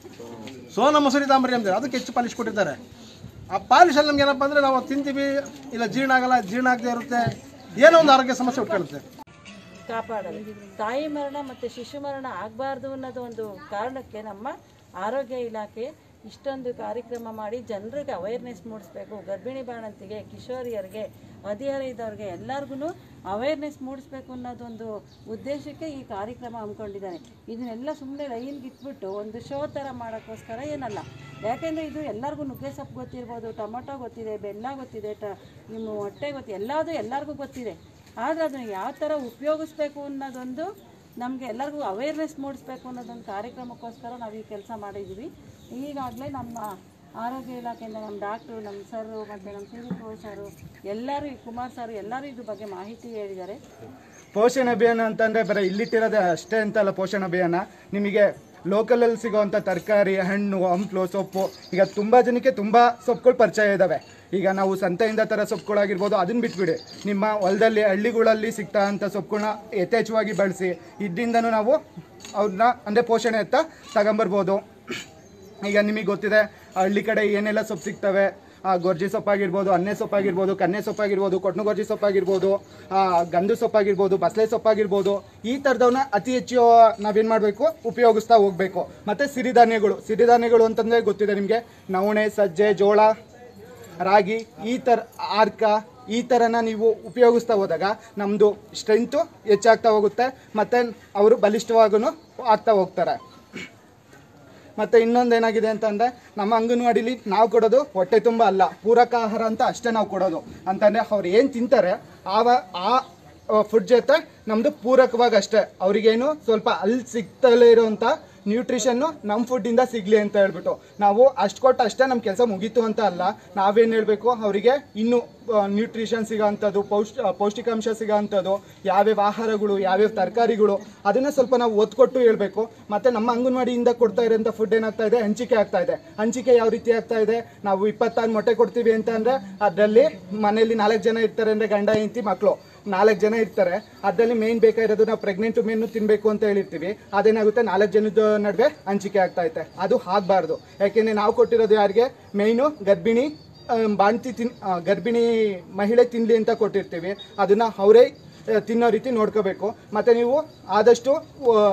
ಸೋನಾ ಮಸೂರಿ ತಾಂಬರಿ ಅಂತಾರೆ ಅದಕ್ಕೆ ಹೆಚ್ಚು ಪಾಲಿಶ್ ಕೊಟ್ಟಿರ್ತಾರೆ ಆ ಪಾಲಿಶಲ್ಲಿ ನಮ್ಗೆ ಏನಪ್ಪ ಅಂದರೆ ನಾವು ತಿಂತೀವಿ ಇಲ್ಲ ಜೀರ್ಣ ಆಗಲ್ಲ ಜೀರ್ಣ ಆಗದೆ ಇರುತ್ತೆ ಏನೋ ಒಂದು ಆರೋಗ್ಯ ಸಮಸ್ಯೆ ಉಟ್ಕೊಳ್ಳುತ್ತೆ ಕಾಪಾಡಲು ತಾಯಿ ಮರಣ ಮತ್ತು ಶಿಶು ಮರಣ ಆಗಬಾರ್ದು ಅನ್ನೋದು ಒಂದು ಕಾರಣಕ್ಕೆ ನಮ್ಮ ಆರೋಗ್ಯ ಇಲಾಖೆ ಇಷ್ಟೊಂದು ಕಾರ್ಯಕ್ರಮ ಮಾಡಿ ಜನರಿಗೆ ಅವೇರ್ನೆಸ್ ಮೂಡಿಸ್ಬೇಕು ಗರ್ಭಿಣಿ ಬಾಣಂತಿಗೆ ಕಿಶೋರಿಯರಿಗೆ ಹದಿಹರೆಯದವ್ರಿಗೆ ಎಲ್ಲರಿಗೂ ಅವೇರ್ನೆಸ್ ಮೂಡಿಸ್ಬೇಕು ಅನ್ನೋದೊಂದು ಉದ್ದೇಶಕ್ಕೆ ಈ ಕಾರ್ಯಕ್ರಮ ಹಮ್ಮಿಕೊಂಡಿದ್ದಾರೆ ಇದನ್ನೆಲ್ಲ ಸುಮ್ಮನೆ ಲೈನ್ಗೆ ಇಟ್ಬಿಟ್ಟು ಒಂದು ಶೋ ಥರ ಮಾಡೋಕ್ಕೋಸ್ಕರ ಏನಲ್ಲ ಯಾಕೆಂದರೆ ಇದು ಎಲ್ಲರಿಗೂ ನುಗ್ಗೆ ಸೊಪ್ಪು ಗೊತ್ತಿರ್ಬೋದು ಟೊಮೊಟೊ ಗೊತ್ತಿದೆ ಬೆಲ್ಲ ಗೊತ್ತಿದೆ ಟ ನಿಮ್ಮ ಹೊಟ್ಟೆ ಗೊತ್ತಿದೆ ಎಲ್ಲದೂ ಎಲ್ಲರಿಗೂ ಗೊತ್ತಿದೆ ಆದರೆ ಅದನ್ನು ಯಾವ ಥರ ಉಪಯೋಗಿಸ್ಬೇಕು ಅನ್ನೋದೊಂದು ನಮಗೆ ಎಲ್ಲರಿಗೂ ಅವೇರ್ನೆಸ್ ಮೂಡಿಸ್ಬೇಕು ಅನ್ನೋದೊಂದು ಕಾರ್ಯಕ್ರಮಕ್ಕೋಸ್ಕರ ನಾವು ಈ ಕೆಲಸ ಮಾಡಿದ್ದೀವಿ ಈಗಾಗಲೇ ನಮ್ಮ ಆರೋಗ್ಯ ಇಲಾಖೆಯಿಂದ ನಮ್ಮ ಡಾಕ್ಟ್ರು ನಮ್ಮ ಸರು ಮತ್ತು ನಮ್ಮ ಸಿ ವಿ ಸರು ಎಲ್ಲರೂ ಈ ಕುಮಾರ್ ಸರ್ ಎಲ್ಲರೂ ಇದ್ರ ಬಗ್ಗೆ ಮಾಹಿತಿ ಹೇಳಿದ್ದಾರೆ ಪೋಷಣ ಅಭಿಯಾನ ಅಂತಂದರೆ ಬರೀ ಇಲ್ಲಿಟ್ಟಿರೋದೇ ಅಷ್ಟೇ ಅಂತಲ್ಲ ಪೋಷಣ ಅಭಿಯಾನ ನಿಮಗೆ ಲೋಕಲಲ್ಲಿ ಸಿಗೋವಂಥ ತರಕಾರಿ ಹಣ್ಣು ಹಂಪ್ಲು ಸೊಪ್ಪು ಈಗ ತುಂಬ ಜನಕ್ಕೆ ತುಂಬ ಸೊಪ್ಪುಗಳು ಪರಿಚಯ ಇದ್ದಾವೆ ಈಗ ನಾವು ಸಂತೆಯಿಂದ ಥರ ಸೊಪ್ಪುಗಳಾಗಿರ್ಬೋದು ಅದನ್ನ ಬಿಟ್ಬಿಡಿ ನಿಮ್ಮ ಹೊಲದಲ್ಲಿ ಹಳ್ಳಿಗಳಲ್ಲಿ ಸಿಗ್ತಾ ಅಂಥ ಸೊಪ್ಪುಗಳನ್ನ ಯಥೇಚ್ಛವಾಗಿ ಬಳಸಿ ಇದರಿಂದನೂ ನಾವು ಅವ್ರನ್ನ ಅಂದರೆ ಪೋಷಣೆ ಅಂತ ತಗೊಂಬರ್ಬೋದು ಈಗ ನಿಮಗೆ ಗೊತ್ತಿದೆ ಹಳ್ಳಿ ಕಡೆ ಏನೆಲ್ಲ ಸೊಪ್ಪು ಸಿಗ್ತವೆ ಆ, ಗೊರ್ಜಿ ಸೊಪ್ಪಾಗಿರ್ಬೋದು ಅನ್ನೆ ಸೊಪ್ಪಾಗಿರ್ಬೋದು ಕನ್ನೆ ಸೊಪ್ಪಾಗಿರ್ಬೋದು ಕೊಟ್ನು ಗೊರ್ಜಿ ಸೊಪ್ಪಾಗಿರ್ಬೋದು ಆ, ಗಂಧು ಸೊಪ್ಪಾಗಿರ್ಬೋದು ಬಸಳೆ ಸೊಪ್ಪಾಗಿರ್ಬೋದು ಈ ಥರದವನ್ನ ಅತಿ ಹೆಚ್ಚು ನಾವೇನು ಮಾಡಬೇಕು ಉಪಯೋಗಿಸ್ತಾ ಹೋಗಬೇಕು ಮತ್ತು ಸಿರಿಧಾನ್ಯಗಳು ಸಿರಿಧಾನ್ಯಗಳು ಅಂತಂದರೆ ಗೊತ್ತಿದೆ ನಿಮಗೆ ನವಣೆ ಸಜ್ಜೆ ಜೋಳ ರಾಗಿ ಈ ಥರ ಆರ್ಕ ಈ ಥರನ ನೀವು ಉಪಯೋಗಿಸ್ತಾ ಹೋದಾಗ ನಮ್ಮದು ಸ್ಟ್ರೆಂತು ಹೆಚ್ಚಾಗ್ತಾ ಹೋಗುತ್ತೆ ಮತ್ತು ಅವರು ಬಲಿಷ್ಠವಾಗೂ ಆಗ್ತಾ ಹೋಗ್ತಾರೆ ಮತ್ತು ಇನ್ನೊಂದು ಏನಾಗಿದೆ ಅಂತಂದರೆ ನಮ್ಮ ಅಂಗನವಾಡಿಲಿ ನಾವು ಕೊಡೋದು ಹೊಟ್ಟೆ ತುಂಬ ಅಲ್ಲ ಪೂರಕ ಆಹಾರ ಅಂತ ಅಷ್ಟೇ ನಾವು ಕೊಡೋದು ಅಂತಂದರೆ ಅವ್ರು ಏನು ತಿಂತಾರೆ ಆವ ಆ ಫುಡ್ ಜೊತೆ ನಮ್ಮದು ಪೂರಕವಾಗಿ ಅಷ್ಟೇ ಅವ್ರಿಗೇನು ಸ್ವಲ್ಪ ಅಲ್ಲಿ ಸಿಗ್ತಲೇ ಇರೋವಂಥ ನ್ಯೂಟ್ರಿಷನ್ನು ನಮ್ಮ ಫುಡ್ಡಿಂದ ಸಿಗಲಿ ಅಂತ ಹೇಳ್ಬಿಟ್ಟು ನಾವು ಅಷ್ಟು ಕೊಟ್ಟು ಅಷ್ಟೇ ನಮ್ಮ ಕೆಲಸ ಮುಗೀತು ಅಂತ ಅಲ್ಲ ನಾವೇನು ಹೇಳಬೇಕು ಅವರಿಗೆ ಇನ್ನೂ ನ್ಯೂಟ್ರಿಷನ್ ಸಿಗೋ ಅಂಥದ್ದು ಪೌಷ್ಟಿ ಪೌಷ್ಟಿಕಾಂಶ ಸಿಗೋ ಅಂಥದ್ದು ಯಾವ್ಯಾವ ಆಹಾರಗಳು ಯಾವ್ಯಾವ ತರಕಾರಿಗಳು ಅದನ್ನು ಸ್ವಲ್ಪ ನಾವು ಒತ್ತು ಕೊಟ್ಟು ಹೇಳಬೇಕು ಮತ್ತು ನಮ್ಮ ಅಂಗನವಾಡಿಯಿಂದ ಕೊಡ್ತಾ ಇರೋಂಥ ಫುಡ್ ಏನಾಗ್ತಾ ಇದೆ ಹಂಚಿಕೆ ಆಗ್ತಾ ಇದೆ ಹಂಚಿಕೆ ಯಾವ ರೀತಿ ಆಗ್ತಾ ಇದೆ ನಾವು ಇಪ್ಪತ್ತಾರು ಮೊಟ್ಟೆ ಕೊಡ್ತೀವಿ ಅಂತ ಅಂದರೆ ಅದರಲ್ಲಿ ಮನೆಯಲ್ಲಿ ನಾಲ್ಕು ಜನ ಇರ್ತಾರೆ ಅಂದರೆ ಗಂಡ ಹೆಂಡತಿ ಮಕ್ಕಳು ನಾಲ್ಕು ಜನ ಇರ್ತಾರೆ ಅದರಲ್ಲಿ ಮೇನ್ ಬೇಕಾಗಿರೋದು ನಾವು ಪ್ರೆಗ್ನೆಂಟ್ ಮೆನ್ನು ತಿನ್ನಬೇಕು ಅಂತ ಹೇಳಿರ್ತೀವಿ ಅದೇನಾಗುತ್ತೆ ನಾಲ್ಕು ಜನದ ನಡುವೆ ಹಂಚಿಕೆ ಆಗ್ತಾ ಐತೆ ಅದು ಆಗಬಾರ್ದು ಯಾಕೆಂದರೆ ನಾವು ಕೊಟ್ಟಿರೋದು ಯಾರಿಗೆ ಮೇಯ್ನು ಗರ್ಭಿಣಿ ಆ, ಬಾಣ್ತಿ ತಿನ್ ಆ, ಗರ್ಭಿಣಿ ಮಹಿಳೆ ತಿನ್ನಲಿ ಅಂತ ಕೊಟ್ಟಿರ್ತೀವಿ ಅದನ್ನು ಅವರೇ ತಿನ್ನೋ ರೀತಿ ನೋಡ್ಕೋಬೇಕು ಮತ್ತು ನೀವು ಆದಷ್ಟು ಆ,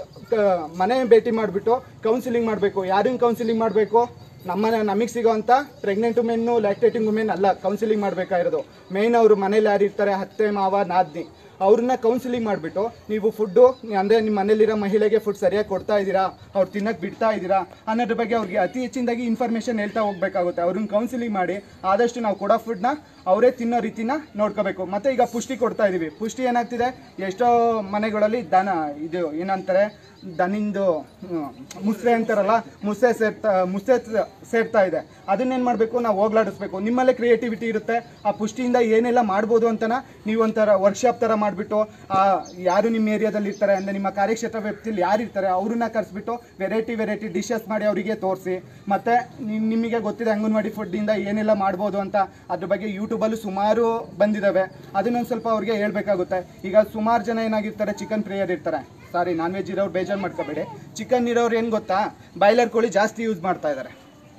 ಕ- ಮನೆ ಭೇಟಿ ಮಾಡಿಬಿಟ್ಟು ಕೌನ್ಸಿಲಿಂಗ್ ಮಾಡಬೇಕು ಯಾರನ್ನ ಕೌನ್ಸಿಲಿಂಗ್ ಮಾಡಬೇಕು ನಮ್ಮನೆ ನಮಗೆ ಸಿಗೋವಂಥ ಪ್ರೆಗ್ನೆಂಟ್ ವುಮೆನ್ನು ಲ್ಯಾಕ್ಟೇಟಿಂಗ್ ವುಮೆನ್ ಅಲ್ಲ ಕೌನ್ಸಿಲಿಂಗ್ ಮಾಡಬೇಕಾಗಿರೋದು ಮೇಯ್ನ್ ಅವರು ಮನೇಲಿ ಯಾರು ಇರ್ತಾರೆ ಅತ್ತೆ ಮಾವ ನಾದ್ನಿ ಅವ್ರನ್ನ ಕೌನ್ಸಿಲಿಂಗ್ ಮಾಡಿಬಿಟ್ಟು ನೀವು ಫುಡ್ಡು ಅಂದರೆ ನಿಮ್ಮ ಮನೇಲಿರೋ ಮಹಿಳೆಗೆ ಫುಡ್ ಸರಿಯಾಗಿ ಕೊಡ್ತಾ ಇದ್ದೀರಾ ಅವ್ರು ತಿನ್ನಕ್ಕೆ ಬಿಡ್ತಾ ಇದ್ದೀರಾ ಅನ್ನೋದ್ರ ಬಗ್ಗೆ ಅವ್ರಿಗೆ ಅತಿ ಹೆಚ್ಚಿನದಾಗಿ ಇನ್ಫಾರ್ಮೇಷನ್ ಹೇಳ್ತಾ ಹೋಗ್ಬೇಕಾಗುತ್ತೆ ಅವ್ರನ್ನ ಕೌನ್ಸಿಲಿಂಗ್ ಮಾಡಿ ಆದಷ್ಟು ನಾವು ಕೊಡೋ ಫುಡ್ನ ಅವರೇ ತಿನ್ನೋ ರೀತಿನ ನೋಡ್ಕೋಬೇಕು ಮತ್ತು ಈಗ ಪುಷ್ಟಿ ಕೊಡ್ತಾ ಇದ್ದೀವಿ ಪುಷ್ಟಿ ಏನಾಗ್ತಿದೆ ಎಷ್ಟೋ ಮನೆಗಳಲ್ಲಿ ದನ ಇದು ಏನಂತಾರೆ ದನಿಂದು ಹ್ಮ್, ಮುಸ್ರೆ ಅಂತಾರಲ್ಲ ಮುಸ್ರೆ ಸೇರ್ತಾ ಮುಸ್ರೆ ಸೇರ್ತಾ ಇದೆ ಅದನ್ನೇನು ಮಾಡಬೇಕು ನಾವು ಹೋಗ್ಲಾಡಿಸ್ಬೇಕು ನಿಮ್ಮಲ್ಲೇ ಕ್ರಿಯೇಟಿವಿಟಿ ಇರುತ್ತೆ ಆ ಪುಷ್ಟಿಯಿಂದ ಏನೆಲ್ಲ ಮಾಡ್ಬೋದು ಅಂತನ ನೀವು ಒಂಥರ ವರ್ಕ್ಶಾಪ್ ಥರ ಮಾಡಿಬಿಟ್ಟು ಯಾರು ನಿಮ್ಮ ಏರಿಯಾದಲ್ಲಿ ಇರ್ತಾರೆ ಅಂದರೆ ನಿಮ್ಮ ಕಾರ್ಯಕ್ಷೇತ್ರ ವ್ಯಾಪ್ತಿಯಲ್ಲಿ ಯಾರು ಇರ್ತಾರೆ ಅವ್ರನ್ನ ಕರೆಸ್ಬಿಟ್ಟು ವೆರೈಟಿ ವೆರೈಟಿ ಡಿಶಸ್ ಮಾಡಿ ಅವರಿಗೆ ತೋರಿಸಿ ಮತ್ತು ನಿಮಗೆ ಗೊತ್ತಿದೆ ಅಂಗನವಾಡಿ ಫುಡ್ಡಿಂದ ಏನೆಲ್ಲ ಮಾಡ್ಬೋದು ಅಂತ ಅದ್ರ ಬಗ್ಗೆ ಯೂಟ್ಯೂಬಲ್ಲೂ ಸುಮಾರು ಬಂದಿದ್ದಾವೆ ಅದನ್ನೊಂದು ಸ್ವಲ್ಪ ಅವ್ರಿಗೆ ಹೇಳ್ಬೇಕಾಗುತ್ತೆ ಈಗ ಸುಮಾರು ಜನ ಏನಾಗಿರ್ತಾರೆ ಚಿಕನ್ ಪ್ರೇಯರ್ ಇರ್ತಾರೆ ಸಾರಿ ನಾನ್ ವೆಜ್ ಇರೋರು ಬೇಜಾರು ಮಾಡ್ಕೋಬೇಡಿ ಚಿಕನ್ ಇರೋರು ಏನು ಗೊತ್ತಾ ಬಾಯ್ಲರ್ ಕೋಳಿ ಜಾಸ್ತಿ ಯೂಸ್ ಮಾಡ್ತಾ ಇದ್ದಾರೆ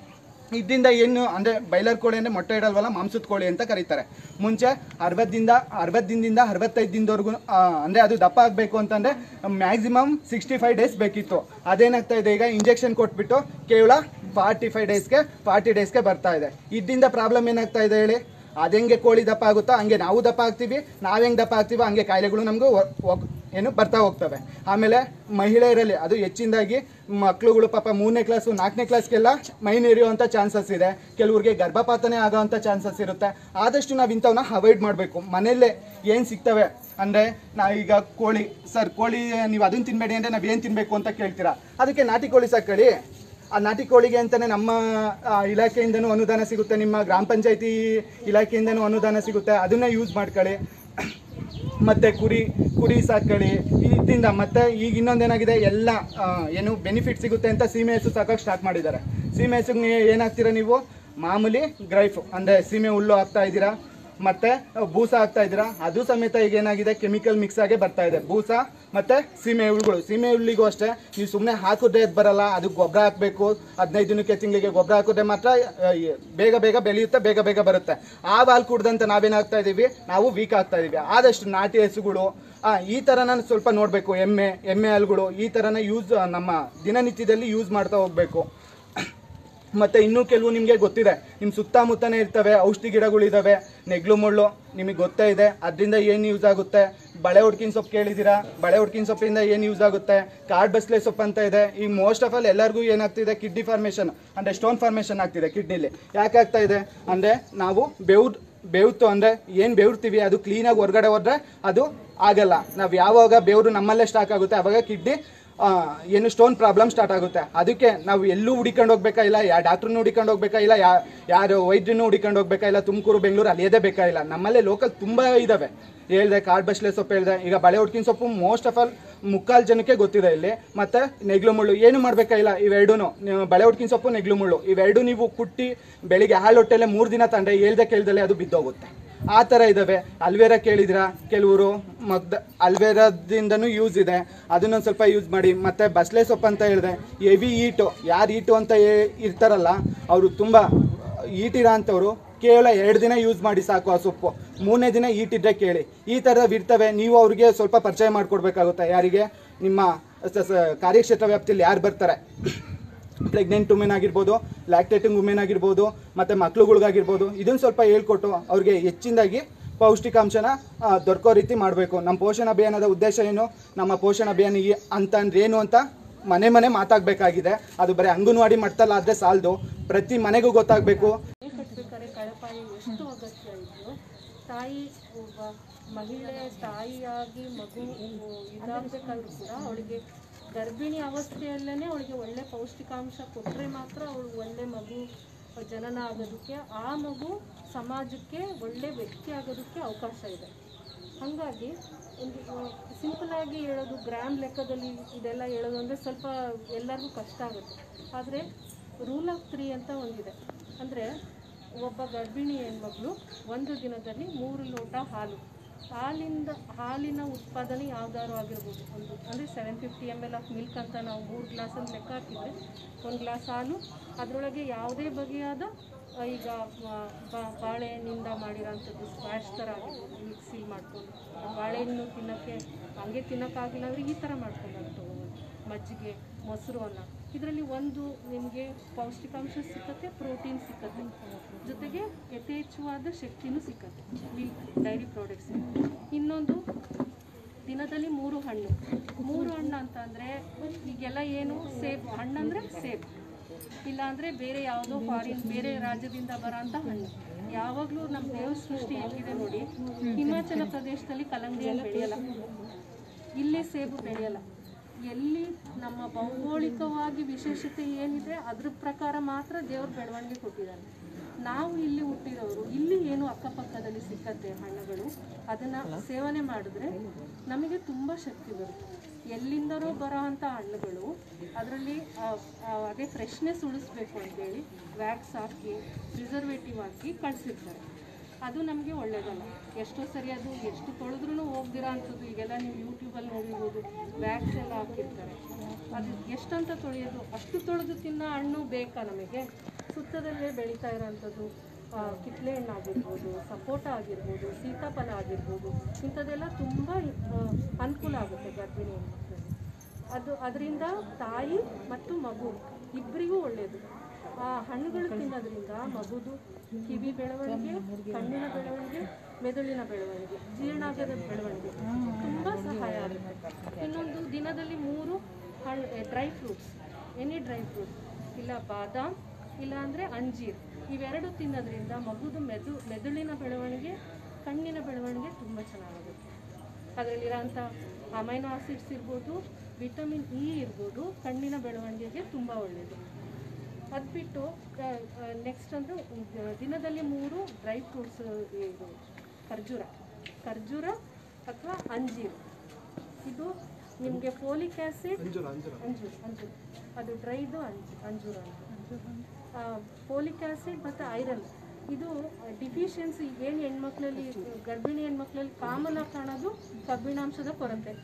ಇದರಿಂದ ಏನು ಅಂದರೆ ಬೈಲರ್ ಕೋಳಿ ಅಂದರೆ ಮೊಟ್ಟೆ ಇಡಲ್ವಲ್ಲ ಮಾಂಸದ ಕೋಳಿ ಅಂತ ಕರೀತಾರೆ ಮುಂಚೆ ಅರವತ್ತಿಂದ ಅರವತ್ತು ದಿನದಿಂದ ಅರವತ್ತೈದು ದಿನದವರೆಗೂ ಅಂದರೆ ಅದು ದಪ್ಪ ಆಗಬೇಕು ಅಂತಂದರೆ ಮ್ಯಾಕ್ಸಿಮಮ್ ಸಿಕ್ಸ್ಟಿ ಫೈವ್ ಡೇಸ್ ಬೇಕಿತ್ತು ಅದೇನಾಗ್ತಾ ಇದೆ ಈಗ ಇಂಜೆಕ್ಷನ್ ಕೊಟ್ಬಿಟ್ಟು ಕೇವಲ ಫಾರ್ಟಿ ಫೈವ್ ಡೇಸ್ಗೆ ಫಾರ್ಟಿ ಡೇಸ್ಗೆ ಬರ್ತಾ ಇದೆ ಇದರಿಂದ ಪ್ರಾಬ್ಲಮ್ ಏನಾಗ್ತಾ ಇದೆ ಹೇಳಿ ಅದೆಂಗೆ ಕೋಳಿ ದಪ್ಪ ಆಗುತ್ತೋ ಹಂಗೆ ನಾವು ದಪ್ಪ ಆಗ್ತೀವಿ ನಾವು ಹೆಂಗೆ ದಪ್ಪ ಆಗ್ತೀವೋ ಹಂಗೆ ಕಾಯಿಲೆಗಳು ನಮಗೂ ಏನು ಬರ್ತಾ ಹೋಗ್ತವೆ ಆಮೇಲೆ ಮಹಿಳೆಯರಲ್ಲಿ ಅದು ಹೆಚ್ಚಿನದಾಗಿ ಮಕ್ಳುಗಳು ಪಾಪ ಮೂರನೇ ಕ್ಲಾಸು ನಾಲ್ಕನೇ ಕ್ಲಾಸ್ಗೆಲ್ಲ ಮೈನ್ ಎರಿಯುವಂಥ ಚಾನ್ಸಸ್ ಇದೆ ಕೆಲವ್ರಿಗೆ ಗರ್ಭಪಾತನೇ ಆಗೋವಂಥ ಚಾನ್ಸಸ್ ಇರುತ್ತೆ ಆದಷ್ಟು ನಾವು ಇಂಥವನ್ನ ಅವಾಯ್ಡ್ ಮಾಡಬೇಕು ಮನೆಯಲ್ಲೇ ಏನು ಸಿಗ್ತವೆ ಅಂದರೆ ನಾವೀಗ ಕೋಳಿ ಸರ್ ಕೋಳಿ ನೀವು ಅದನ್ನು ತಿನ್ನಬೇಡಿ ಅಂದರೆ ನಾವು ಏನು ತಿನ್ನಬೇಕು ಅಂತ ಕೇಳ್ತೀರಾ ಅದಕ್ಕೆ ನಾಟಿ ಕೋಳಿ ಸಾಕೊಳ್ಳಿ ಆ ನಾಟಿ ಕೋಳಿಗೆ ಅಂತಲೇ ನಮ್ಮ ಆ, ಇಲಾಖೆಯಿಂದನೂ ಅನುದಾನ ಸಿಗುತ್ತೆ ನಿಮ್ಮ ಗ್ರಾಮ ಪಂಚಾಯತಿ ಇಲಾಖೆಯಿಂದನೂ ಅನುದಾನ ಸಿಗುತ್ತೆ ಅದನ್ನ ಯೂಸ್ ಮಾಡ್ಕೊಳ್ಳಿ ಮತ್ತು ಕುರಿ ಕುರಿ ಸಾಕೊಳ್ಳಿ ಇದರಿಂದ ಮತ್ತು ಈಗ ಇನ್ನೊಂದೇನಾಗಿದೆ ಎಲ್ಲ ಆ, ಏನು ಬೆನಿಫಿಟ್ ಸಿಗುತ್ತೆ ಅಂತ ಸೀಮೆ ಹಸು ಸಾಕೋಕೆ ಸ್ಟಾರ್ಟ್ ಮಾಡಿದ್ದಾರೆ ಸೀಮೆ ಹಸುಗೆ ನೀವು ಏನಾಗ್ತೀರಾ ನೀವು ಮಾಮೂಲಿ ಗ್ರೈಫ್ ಅಂದರೆ ಸೀಮೆ ಹುಲ್ಲು ಹಾಕ್ತಾ ಇದ್ದೀರಾ ಮತ್ತು ಬೂಸ ಹಾಕ್ತಾ ಇದ್ದೀರಾ ಅದು ಸಮೇತ ಈಗ ಏನಾಗಿದೆ ಕೆಮಿಕಲ್ ಮಿಕ್ಸ್ ಆಗೇ ಬರ್ತಾ ಇದೆ ಬೂಸ ಮತ್ತು ಸೀಮೆ ಹುಳುಗಳು ಸೀಮೆ ಹುಲ್ಲಿಗೂ ಅಷ್ಟೇ ನೀವು ಸುಮ್ಮನೆ ಹಾಕಿದ್ರೆ ಅದು ಬರಲ್ಲ ಅದಕ್ಕೆ ಗೊಬ್ಬರ ಹಾಕಬೇಕು ಹದಿನೈದು ದಿನಕ್ಕೆ ತಿಂಗಳಿಗೆ ಗೊಬ್ಬರ ಹಾಕಿದ್ರೆ ಮಾತ್ರ ಆ, ಈ ಬೇಗ ಬೇಗ ಬೆಳೆಯುತ್ತೆ ಬೇಗ ಬೇಗ ಬರುತ್ತೆ ಆ ಹಾಲು ಕುಡ್ದಂತ ನಾವೇನಾಗ್ತಾ ಇದ್ದೀವಿ ನಾವು ವೀಕ್ ಆಗ್ತಾ ಇದ್ದೀವಿ ಆದಷ್ಟು ನಾಟಿ ಹಸುಗಳು ಆ, ಈ ಥರನ ಸ್ವಲ್ಪ ನೋಡಬೇಕು ಎಮ್ಮೆ ಎಮ್ಮೆ ಹಾಲುಗಳು ಈ ಥರನ ಯೂಸ್ ನಮ್ಮ ದಿನನಿತ್ಯದಲ್ಲಿ ಯೂಸ್ ಮಾಡ್ತಾ ಹೋಗಬೇಕು ಮತ್ತೆ ಇನ್ನೂ ಕೆಲವು ನಿಮಗೆ ಗೊತ್ತಿದೆ ನಿಮ್ಮ ಸುತ್ತಮುತ್ತನೇ ಇರ್ತವೆ ಔಷಧಿ ಗಿಡಗಳಿದಾವೆ ನೆಗ್ಲು ಮುಳ್ಳು ನಿಮಗೆ ಗೊತ್ತೇ ಇದೆ ಅದರಿಂದ ಏನು ಯೂಸ್ ಆಗುತ್ತೆ ಬಳೆ ಹುಡ್ಕಿನ ಸೊಪ್ಪು ಕೇಳಿದ್ದೀರಾ ಬಳೆ ಹುಡ್ಕಿನ ಸೊಪ್ಪಿಂದ ಏನು ಯೂಸ್ ಆಗುತ್ತೆ ಕಾರ್ಡ್ ಬಸ್ಲೆ ಸೊಪ್ಪು ಅಂತ ಇದೆ ಈಗ ಮೋಸ್ಟ್ ಆಫ್ ಆಲ್ ಎಲ್ಲರಿಗೂ ಏನಾಗ್ತಿದೆ ಕಿಡ್ನಿ ಫಾರ್ಮೇಷನ್ ಅಂದರೆ ಸ್ಟೋನ್ ಫಾರ್ಮೇಷನ್ ಆಗ್ತಿದೆ ಕಿಡ್ನಿಲಿ ಯಾಕೆ ಆಗ್ತಾ ಇದೆ ಅಂದರೆ ನಾವು ಬೆವ್ದು ಬೆವ್ತು ಅಂದರೆ ಏನು ಬೆವ್ರ್ತೀವಿ ಅದು ಕ್ಲೀನಾಗಿ ಹೊರಗಡೆ ಹೋದ್ರೆ ಅದು ಆಗಲ್ಲ ನಾವು ಯಾವಾಗ ಬೆವರು ನಮ್ಮಲ್ಲೇ ಸ್ಟಾಕ್ ಆಗುತ್ತೆ ಆವಾಗ ಕಿಡ್ನಿ ಆ, ಏನು ಸ್ಟೋನ್ ಪ್ರಾಬ್ಲಮ್ ಸ್ಟಾರ್ಟ್ ಆಗುತ್ತೆ ಅದಕ್ಕೆ ನಾವು ಎಲ್ಲೂ ಹುಡಿಕೊಂಡು ಹೋಗ್ಬೇಕಾ ಇಲ್ಲ ಯಾ ಡಾಕ್ಟ್ರನ್ನ ಹುಡಿಕೊಂಡು ಹೋಗ್ಬೇಕಾ ಇಲ್ಲ ಯಾ ಯಾರು ವೈದ್ಯನೂ ಹುಡಿಕೊಂಡು ಹೋಗ್ಬೇಕಾ ಇಲ್ಲ ತುಮಕೂರು ಬೆಂಗಳೂರು ಅಲ್ಲಿಯದೇ ಬೇಕಾ ಇಲ್ಲ ನಮ್ಮಲ್ಲೇ ಲೋಕಲ್ ತುಂಬ ಇದಾವೆ ಹೇಳ್ದೆ ಕಾಡ್ ಬಸ್ಲೆ ಸೊಪ್ಪು ಹೇಳ್ದೆ ಈಗ ಬಳೆ ಹುಡ್ಕಿನ ಸೊಪ್ಪು ಮೋಸ್ಟ್ ಆಫ್ ಆಲ್ ಮುಕ್ಕಾಲು ಜನಕ್ಕೆ ಗೊತ್ತಿದೆ ಇಲ್ಲಿ ಮತ್ತೆ ನೆಗ್ಲು ಮುಳ್ಳು ಏನು ಮಾಡ್ಬೇಕಾ ಇಲ್ಲ ಇವೆರಡೂ ನೀವು ಬಳೆ ಹುಡ್ಕಿನ ಸೊಪ್ಪು ನೆಗ್ಲು ಮುಳ್ಳು ಇವೆರಡು ನೀವು ಕುಟ್ಟಿ ಬೆಳಿಗ್ಗೆ ಹಾಲು ಹೊಟ್ಟೆಲೆ ಮೂರು ದಿನ ತಂದ್ರೆ ಹೇಳ್ದೆ ಕೇಳ್ದಲೆ ಅದು ಬಿದ್ದೋಗುತ್ತೆ ಆ ಥರ ಇದ್ದಾವೆ ಅಲ್ವೇರಾ ಕೇಳಿದಿರಾ ಕೆಲವರು ಮಗ್ದ ಅಲ್ವೇರಾದಿಂದನೂ ಯೂಸ್ ಇದೆ ಅದನ್ನೊಂದು ಸ್ವಲ್ಪ ಯೂಸ್ ಮಾಡಿ ಮತ್ತೆ ಬಸ್ಲೆ ಸೊಪ್ಪು ಅಂತ ಹೇಳಿದೆ ಹೆವಿ ಈಟು ಯಾರು ಈಟು ಅಂತ ಹೇ- ಇರ್ತಾರಲ್ಲ ಅವರು ತುಂಬ ಈಟಿರೋ ಅಂಥವ್ರು ಕೇವಲ ಎರಡು ದಿನ ಯೂಸ್ ಮಾಡಿ ಸಾಕು ಆ ಸೊಪ್ಪು ಮೂರನೇ ದಿನ ಈಟಿದ್ರೆ ಕೇಳಿ ಈ ಥರದ್ದು ಇರ್ತವೆ ನೀವು ಅವ್ರಿಗೆ ಸ್ವಲ್ಪ ಪರಿಚಯ ಮಾಡಿಕೊಡ್ಬೇಕಾಗುತ್ತೆ ಯಾರಿಗೆ ನಿಮ್ಮ ಸ- ಸ- ಕಾರ್ಯಕ್ಷೇತ್ರ ವ್ಯಾಪ್ತಿಯಲ್ಲಿ ಯಾರು ಬರ್ತಾರೆ ಪ್ರೆಗ್ನೆಂಟ್ ವುಮೆನ್ ಆಗಿರ್ಬೋದು ಲ್ಯಾಕ್ಟೇಟಿಂಗ್ ವುಮೆನ್ ಆಗಿರ್ಬೋದು ಮತ್ತು ಮಕ್ಳುಗಳಿಗಾಗಿರ್ಬೋದು ಇದನ್ನು ಸ್ವಲ್ಪ ಹೇಳ್ಕೊಟ್ಟು ಅವ್ರಿಗೆ ಹೆಚ್ಚಿನದಾಗಿ ಪೌಷ್ಟಿಕಾಂಶನ ಆ, ದೊರಕೋ ರೀತಿ ಮಾಡಬೇಕು ನಮ್ಮ ಪೋಷಣ ಅಭಿಯಾನದ ಉದ್ದೇಶ ಏನು ನಮ್ಮ ಪೋಷಣ ಅಭಿಯಾನ ಈ- ಅಂತಂದ್ರೆ ಏನು ಅಂತ ಮನೆ ಮನೆ ಮಾತಾಗಬೇಕಾಗಿದೆ ಅದು ಬರೀ ಅಂಗನವಾಡಿ ಮಟ್ಟದಲ್ಲಿ ಆದರೆ ಸಾಲದು ಪ್ರತಿ ಮನೆಗೂ ಗೊತ್ತಾಗಬೇಕು ಮನೆ ಕಟ್ಟಬೇಕಾದ್ರೆ ಕಳಪಾಯಿ ಎಷ್ಟು ಅಗತ್ಯ ಇದ್ದು ತಾಯಿ ಒಬ್ಬ ಮಹಿಳೆ ತಾಯಿಯಾಗಿ ಮಗು ಇದಾಗಬೇಕಾದ್ರೂ ಕೂಡ ಅವಳಿಗೆ ಗರ್ಭಿಣಿ ಅವಸ್ಥೆಯಲ್ಲೇ ಅವಳಿಗೆ ಒಳ್ಳೆ ಪೌಷ್ಟಿಕಾಂಶ ಕೊಟ್ಟರೆ ಮಾತ್ರ ಅವಳು ಒಳ್ಳೆ ಮಗು ಜನನ ಆಗೋದಕ್ಕೆ ಆ ಮಗು ಸಮಾಜಕ್ಕೆ ಒಳ್ಳೆ ವ್ಯಕ್ತಿ ಆಗೋದಕ್ಕೆ ಅವಕಾಶ ಇದೆ ಹಾಗಾಗಿ ಒಂದು ಸಿಂಪಲ್ ಆಗಿ ಹೇಳೋದು ಗ್ರಾಮ್ ಲೆಕ್ಕದಲ್ಲಿ ಇದೆಲ್ಲ ಹೇಳೋದು ಅಂದರೆ ಸ್ವಲ್ಪ ಎಲ್ಲರಿಗೂ ಕಷ್ಟ ಆಗುತ್ತೆ ಆದರೆ ರೂಲ್ ಆಫ್ ತ್ರೀ ಅಂತ ಒಂದಿದೆ ಅಂದರೆ ಒಬ್ಬ ಗರ್ಭಿಣಿ ಹೆಣ್ಮಗಳು ಒಂದು ದಿನದಲ್ಲಿ ಮೂರು ಲೋಟ ಹಾಲು ಹಾಲಿಂದ ಹಾಲಿನ ಉತ್ಪಾದನೆ ಯಾವ್ದಾದ್ರು ಆಗಿರ್ಬೋದು ಒಂದು ಅಂದರೆ seven fifty M L of milk ಅಂತ ನಾವು ಮೂರು ಗ್ಲಾಸಲ್ಲಿ ಲೆಕ್ಕ ಹಾಕಿದರೆ ಒಂದು ಗ್ಲಾಸ್ ಹಾಲು ಅದರೊಳಗೆ ಯಾವುದೇ ಬಗೆಯಾದ ಆ, ಈಗ ಆ, ಬಾ- ಬಾಳೆಹಣ್ಣಿಂದ ಮಾಡಿರೋಂಥದ್ದು ಸ್ಕ್ವಾಶ್ ಥರ ಆಗಿರ್ಬೋದು ಮಿಕ್ಸಿ ಮಾಡಿಕೊಂಡು ಬಾಳೆಹಣ್ಣು ತಿನ್ನೋಕ್ಕೆ ಹಂಗೆ ತಿನ್ನೋಕ್ಕಾಗಿಲ್ಲ ಅಂದರೆ ಈ ಥರ ಮಾಡ್ಕೊಂಡು ಅದು ತೊಗೋಬೋದು ಮಜ್ಜಿಗೆ ಮೊಸರು ಅನ್ನ ಇದರಲ್ಲಿ ಒಂದು ನಿಮಗೆ ಪೌಷ್ಟಿಕಾಂಶ ಸಿಕ್ಕತ್ತೆ ಪ್ರೋಟೀನ್ ಸಿಕ್ಕತ್ತೆ ಜೊತೆಗೆ ಯಥೇಚ್ಛವಾದ ಶಕ್ತಿನೂ ಸಿಕ್ಕತ್ತೆ ಮಿಲ್ಕ್ ಡೈರಿ ಪ್ರಾಡಕ್ಟ್ಸ್ ಇನ್ನೊಂದು ದಿನದಲ್ಲಿ ಮೂರು ಹಣ್ಣು ಮೂರು ಹಣ್ಣು ಅಂತ ಅಂದರೆ ಈಗೆಲ್ಲ ಏನು ಸೇಬ್ ಹಣ್ಣಂದರೆ ಸೇಬ್ ಇಲ್ಲಾಂದರೆ ಬೇರೆ ಯಾವುದೋ ಫಾರಿನ್ ಬೇರೆ ರಾಜ್ಯದಿಂದ ಬರೋಂಥ ಹಣ್ಣು ಯಾವಾಗಲೂ ನಮ್ಮ ದೇವ್ರ ಸೃಷ್ಟಿ ಹೆಂಗಿದೆ ನೋಡಿ ಹಿಮಾಚಲ ಪ್ರದೇಶದಲ್ಲಿ ಕಲ್ಲಂಗಡಿ ಹಣ್ಣು ಬೆಳೆಯಲ್ಲ ಇಲ್ಲೇ ಸೇಬು ಬೆಳೆಯಲ್ಲ ಎಲ್ಲಿ ನಮ್ಮ ಭೌಗೋಳಿಕವಾಗಿ ವಿಶೇಷತೆ ಏನಿದೆ ಅದ್ರ ಪ್ರಕಾರ ಮಾತ್ರ ದೇವ್ರ ಬೆಳವಣಿಗೆ ಕೊಟ್ಟಿದ್ದಾನೆ ನಾವು ಇಲ್ಲಿ ಹುಟ್ಟಿರೋರು ಇಲ್ಲಿ ಏನು ಅಕ್ಕಪಕ್ಕದಲ್ಲಿ ಸಿಕ್ಕತ್ತೆ ಹಣ್ಣುಗಳು ಅದನ್ನು ಸೇವನೆ ಮಾಡಿದ್ರೆ ನಮಗೆ ತುಂಬ ಶಕ್ತಿ ಬರುತ್ತೆ ಎಲ್ಲಿಂದನೋ ಬರೋ ಅಂಥ ಹಣ್ಣುಗಳು ಅದರಲ್ಲಿ ಅದೇ ಫ್ರೆಶ್ನೆಸ್ ಉಳಿಸ್ಬೇಕು ಅಂತೇಳಿ ವ್ಯಾಕ್ಸ್ ಹಾಕಿ ಪ್ರಿಸರ್ವೇಟಿವ್ ಹಾಕಿ ಕಳಿಸಿರ್ತಾರೆ ಅದು ನಮಗೆ ಒಳ್ಳೇದಲ್ಲ ಎಷ್ಟೋ ಸರಿ ಅದು ಎಷ್ಟು ತೊಳೆದ್ರೂ ಹೋಗ್ದಿರೋ ಅಂಥದ್ದು ಈಗೆಲ್ಲ ನೀವು ಯೂಟ್ಯೂಬಲ್ಲಿ ನೋಡಿರ್ಬೋದು ವ್ಯಾಕ್ಸ್ ಎಲ್ಲ ಹಾಕಿರ್ತಾರೆ ಅದು ಎಷ್ಟಂತ ತೊಳೆಯೋದು ಅಷ್ಟು ತೊಳೆದು ತಿನ್ನೋ ಹಣ್ಣು ಬೇಕಾ ನಮಗೆ ಸುತ್ತದಲ್ಲೇ ಬೆಳೀತಾ ಇರೋಂಥದ್ದು ಆ, ಕಿತ್ಲೆ ಹಣ್ಣು ಆಗಿರ್ಬೋದು ಸಪೋಟ ಆಗಿರ್ಬೋದು ಸೀತಾಫಲ ಆಗಿರ್ಬೋದು ಇಂಥದ್ದೆಲ್ಲ ತುಂಬ ಅನುಕೂಲ ಆಗುತ್ತೆ ಗರ್ಭಿಣಿ ಹೆಣ್ಮಕ್ಳಿಗೆ ಅದು ಅದರಿಂದ ತಾಯಿ ಮತ್ತು ಮಗು ಇಬ್ಬರಿಗೂ ಒಳ್ಳೆಯದು ಆ ಹಣ್ಣುಗಳು ತಿನ್ನೋದ್ರಿಂದ ಮಗುದು ಕಿವಿ ಬೆಳವಣಿಗೆ ಕಣ್ಣಿನ ಬೆಳವಣಿಗೆ ಮೆದುಳಿನ ಬೆಳವಣಿಗೆ ಜೀರ್ಣಾಂಗದ ಬೆಳವಣಿಗೆ ತುಂಬ ಸಹಾಯ ಆಗುತ್ತೆ ಇನ್ನೊಂದು ದಿನದಲ್ಲಿ ಮೂರು ಹಣ್ಣು dry fruits any dry fruit ಇಲ್ಲ ಬಾದಾಮ್ ಇಲ್ಲ ಅಂದರೆ ಅಂಜೀರ್ ಇವೆರಡು ತಿನ್ನೋದ್ರಿಂದ ಮಗುದು ಮೆದು ಮೆದುಳಿನ ಬೆಳವಣಿಗೆ ಕಣ್ಣಿನ ಬೆಳವಣಿಗೆ ತುಂಬ ಚೆನ್ನಾಗುತ್ತೆ ಅದರಲ್ಲಿರೋಂಥ ಅಮೈನೋ ಆಸಿಡ್ಸ್ ಇರ್ಬೋದು ವಿಟಮಿನ್ ಇ ಇರ್ಬೋದು ಕಣ್ಣಿನ ಬೆಳವಣಿಗೆಗೆ ತುಂಬ ಒಳ್ಳೆಯದು ಅದು ಬಿಟ್ಟು ನೆಕ್ಸ್ಟ್ ಅಂದರೆ ದಿನದಲ್ಲಿ ಮೂರು ಡ್ರೈ ಫ್ರೂಟ್ಸ್ ಇದು ಖರ್ಜೂರ ಖರ್ಜೂರ ಅಥವಾ ಅಂಜೀರು ಇದು ನಿಮಗೆ ಫೋಲಿಕ್ ಆ್ಯಸಿಡ್ ಅಂಜೂರ ಅಂಜೂರ ಅದು ಡ್ರೈದು ಅಂಜು ಅಂಜೂರ ಅಂತ ಫೋಲಿಕ್ ಆ್ಯಸಿಡ್ ಮತ್ತು ಐರನ್ ಇದು ಡಿಫಿಷಿಯನ್ಸಿ ಏನು ಹೆಣ್ಮಕ್ಳಲ್ಲಿ ಗರ್ಭಿಣಿ ಹೆಣ್ಮಕ್ಳಲ್ಲಿ ಕಾಮನ್ ಆಗಿ ಕಾಣೋದು ಕಬ್ಬಿಣಾಂಶದ ಕೊರತೆ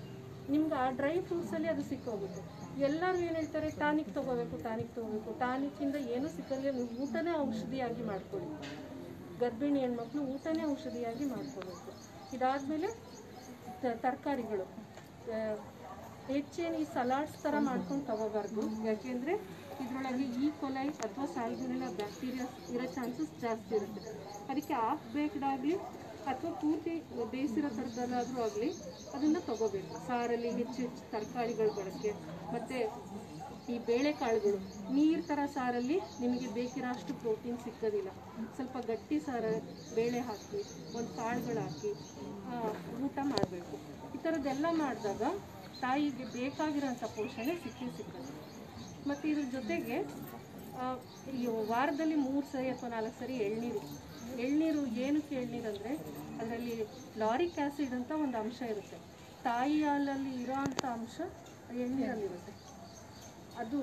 ನಿಮ್ಗೆ ಆ ಡ್ರೈ ಫ್ರೂಟ್ಸಲ್ಲಿ ಅದು ಸಿಕ್ಕೋಗುತ್ತೆ ಎಲ್ಲರೂ ಏನು ಹೇಳ್ತಾರೆ ಟಾನಿಕ್ ತೊಗೋಬೇಕು ಟಾನಿಕ್ ತೊಗೋಬೇಕು ಟಾನಿಕ್ಕಿಂದ ಏನೂ ಸಿಕ್ಕಲ್ಲ ನೀವು ಊಟನೇ ಔಷಧಿಯಾಗಿ ಮಾಡ್ಕೊಳ್ಳಿ ಗರ್ಭಿಣಿ ಹೆಣ್ಮಕ್ಳು ಊಟನೇ ಔಷಧಿಯಾಗಿ ಮಾಡ್ಕೋಬೇಕು ಇದಾದಮೇಲೆ ತರಕಾರಿಗಳು ಹೆಚ್ಚೇನು ಈ ಸಲಾಡ್ಸ್ ಥರ ಮಾಡ್ಕೊಂಡು ತಗೋಬಾರ್ದು ಯಾಕೆಂದರೆ ಇದರೊಳಗೆ ಈ ಕೊಲೈ ಅಥವಾ ಸ್ಯಾಲ್ಗುನೆಲ್ಲ ಬ್ಯಾಕ್ಟೀರಿಯಾ ಇರೋ ಚಾನ್ಸಸ್ ಜಾಸ್ತಿ ಇರುತ್ತೆ ಅದಕ್ಕೆ ಆಫ್ ಬೇಕ್ಡ್ ಆಗಲಿ ಅಥವಾ ಪೂರ್ತಿ ಬೇಯಿಸಿರೋ ಥರದಲ್ಲಾದರೂ ಆಗಲಿ ಅದನ್ನು ತಗೋಬೇಕು ಸಾರಲ್ಲಿ ಹೆಚ್ಚು ಹೆಚ್ಚು ತರಕಾರಿಗಳ ಬಳಕೆ ಮತ್ತು ಈ ಬೇಳೆಕಾಳುಗಳು ನೀರು ಥರ ಸಾರಲ್ಲಿ ನಿಮಗೆ ಬೇಕಿರೋ ಅಷ್ಟು ಪ್ರೋಟೀನ್ ಸಿಕ್ಕೋದಿಲ್ಲ ಸ್ವಲ್ಪ ಗಟ್ಟಿ ಸಾರ ಬೇಳೆ ಹಾಕಿ ಒಂದು ಕಾಳುಗಳು ಹಾಕಿ ಆ, ಊಟ ಮಾಡಬೇಕು ಈ ಥರದ್ದೆಲ್ಲ ಮಾಡಿದಾಗ ತಾಯಿಗೆ ಬೇಕಾಗಿರೋಂಥ ಪೋಷಣೆ ಸಿಕ್ಕೇ ಸಿಕ್ಕದು ಮತ್ತು ಇದ್ರ ಜೊತೆಗೆ ಆ, ಈ ವಾರದಲ್ಲಿ ಮೂರು ಸರಿ ಅಥವಾ ನಾಲ್ಕು ಸರಿ ಎಳ್ನೀರು ಎಳ್ನೀರು ಏನಕ್ಕೆ ಎಳ್ನೀರು ಅಂದರೆ ಅದರಲ್ಲಿ ಲಾರಿಕ್ ಆ್ಯಸಿಡ್ ಅಂತ ಒಂದು ಅಂಶ ಇರುತ್ತೆ ತಾಯಿ ಹಾಲಲ್ಲಿ ಇರೋ ಅಂಥ ಅಂಶ ಎಳ್ನೀರಲ್ಲಿರುತ್ತೆ ಅದು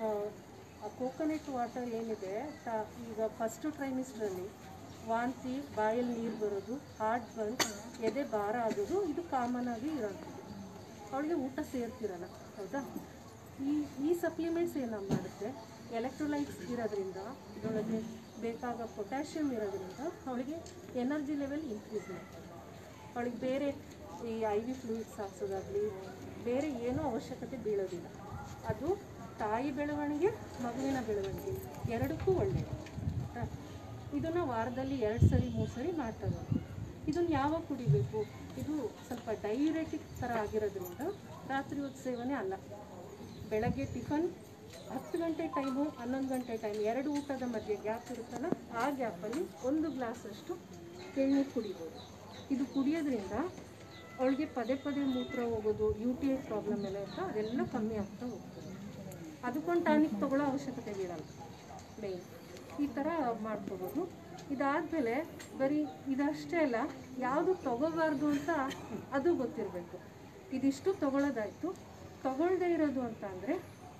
ಕೋಕೋನಟ್ ವಾಟರ್ ಏನಿದೆ ತ ಈಗ ಫಸ್ಟು ಟ್ರೈಮಿಸ್ಟ್ರಲ್ಲಿ ವಾಂತಿ ಬಾಯಲ್ಲಿ ನೀರು ಬರೋದು ಹಾರ್ಟ್ ಬಂದ್ ಎದೆ ಭಾರ ಆಗೋದು ಇದು ಕಾಮನ್ ಆಗಿ ಇರೋಂಥದ್ದು ಅವಳಿಗೆ ಊಟ ಸೇರ್ತಿರಲ್ಲ ಹೌದಾ ಈ ಈ ಸಪ್ಲಿಮೆಂಟ್ಸ್ ಏನು ಮಾಡುತ್ತೆ ಎಲೆಕ್ಟ್ರೋಲೈಟ್ಸ್ ಇರೋದ್ರಿಂದ ಇದರೊಳಗೆ ಬೇಕಾಗೋ ಪೊಟ್ಯಾಷಿಯಮ್ ಇರೋದ್ರಿಂದ ಅವಳಿಗೆ ಎನರ್ಜಿ ಲೆವೆಲ್ ಇನ್ಕ್ರೀಸ್ ಮಾಡ್ತಾರೆ ಅವಳಿಗೆ ಬೇರೆ ಈ ಐ ವಿ ಫ್ಲೂಯಿಡ್ಸ್ ಹಾಕ್ಸೋದಾಗಲಿ ಬೇರೆ ಏನೂ ಅವಶ್ಯಕತೆ ಬೀಳೋದಿಲ್ಲ ಅದು ತಾಯಿ ಬೆಳವಣಿಗೆ ಮಗುವಿನ ಬೆಳವಣಿಗೆ ಎರಡಕ್ಕೂ ಒಳ್ಳೆಯದು ಆಯ್ತಾ ಇದನ್ನು ವಾರದಲ್ಲಿ ಎರಡು ಸರಿ ಮೂರು ಸರಿ ಮಾಡ್ತಾ ಬರ್ಬೇಕು ಇದನ್ನು ಯಾವಾಗ ಕುಡಿಬೇಕು ಇದು ಸ್ವಲ್ಪ ಡೈರೆಟಿಕ್ ಥರ ಆಗಿರೋದ್ರಿಂದ ರಾತ್ರಿ ಹೊತ್ತು ಸೇವನೆ ಅಲ್ಲ ಬೆಳಗ್ಗೆ ಟಿಫನ್ ಹತ್ತು ಗಂಟೆ ಟೈಮು ಹನ್ನೊಂದು ಗಂಟೆ ಟೈಮ್ ಎರಡು ಊಟದ ಮಧ್ಯೆ ಗ್ಯಾಪ್ ಇರುತ್ತಲ್ಲ ಆ ಗ್ಯಾಪಲ್ಲಿ ಒಂದು ಗ್ಲಾಸಷ್ಟು ಎಣ್ಣೆ ಕುಡಿಬೋದು ಇದು ಕುಡಿಯೋದ್ರಿಂದ ಅವಳಿಗೆ ಪದೇ ಪದೇ ಮೂತ್ರ ಹೋಗೋದು ಯು ಟಿ ಐ ಪ್ರಾಬ್ಲಮ್ ಎಲ್ಲ ಇರ್ತಾ ಅದೆಲ್ಲ ಕಮ್ಮಿ ಆಗ್ತಾ ಹೋಗ್ತದೆ ಅದಕ್ಕೊಂದು ಟಾನಿಕ್ ತೊಗೊಳ್ಳೋ ಅವಶ್ಯಕತೆ ಬೀಳಲ್ಲ ಮೇಯ್ನ್ ಈ ಥರ ಮಾಡ್ಕೋಬೋದು ಇದಾದಮೇಲೆ ಬರೀ ಇದಷ್ಟೇ ಅಲ್ಲ ಯಾವುದು ತಗೋಬಾರ್ದು ಅಂತ ಅದು ಗೊತ್ತಿರಬೇಕು ಇದಿಷ್ಟು ತಗೊಳ್ಳೋದಾಯಿತು ತಗೊಳ್ಳದೇ ಇರೋದು ಅಂತ ಅಂದರೆ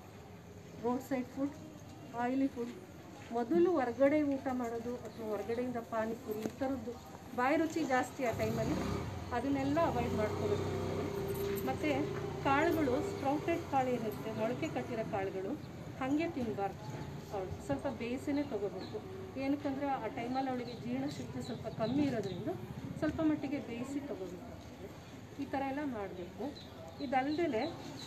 road side food oily food ಮೊದಲು ಹೊರಗಡೆ ಊಟ ಮಾಡೋದು ಅಥವಾ ಹೊರಗಡೆಯಿಂದ ಪಾನಿಪುರಿ ಈ ಥರದ್ದು ಬಾಯಿ ರುಚಿ ಜಾಸ್ತಿ ಆ ಟೈಮಲ್ಲಿ ಅದನ್ನೆಲ್ಲ ಅವಾಯ್ಡ್ ಮಾಡ್ಕೋಬೇಕು ಮತ್ತು ಕಾಳುಗಳು ಸ್ಪ್ರೌಟೆಡ್ ಕಾಳು ಏನಿರುತ್ತೆ ಮೊಳಕೆ ಕಟ್ಟಿರೋ ಕಾಳುಗಳು ಹಾಗೆ ತಿನ್ನಬಾರ್ದು ಅವಳು ಸ್ವಲ್ಪ ಬೇಯಿಸಿನೇ ತೊಗೋಬೇಕು ಏನಕ್ಕಂದರೆ ಆ ಟೈಮಲ್ಲಿ ಅವಳಿಗೆ ಜೀರ್ಣಶಕ್ತಿ ಸ್ವಲ್ಪ ಕಮ್ಮಿ ಇರೋದ್ರಿಂದ ಸ್ವಲ್ಪ ಮಟ್ಟಿಗೆ ಬೇಯಿಸಿ ತೊಗೋಬೇಕು ಈ ಥರ ಎಲ್ಲ ಮಾಡಬೇಕು ಇದಲ್ಲದೆ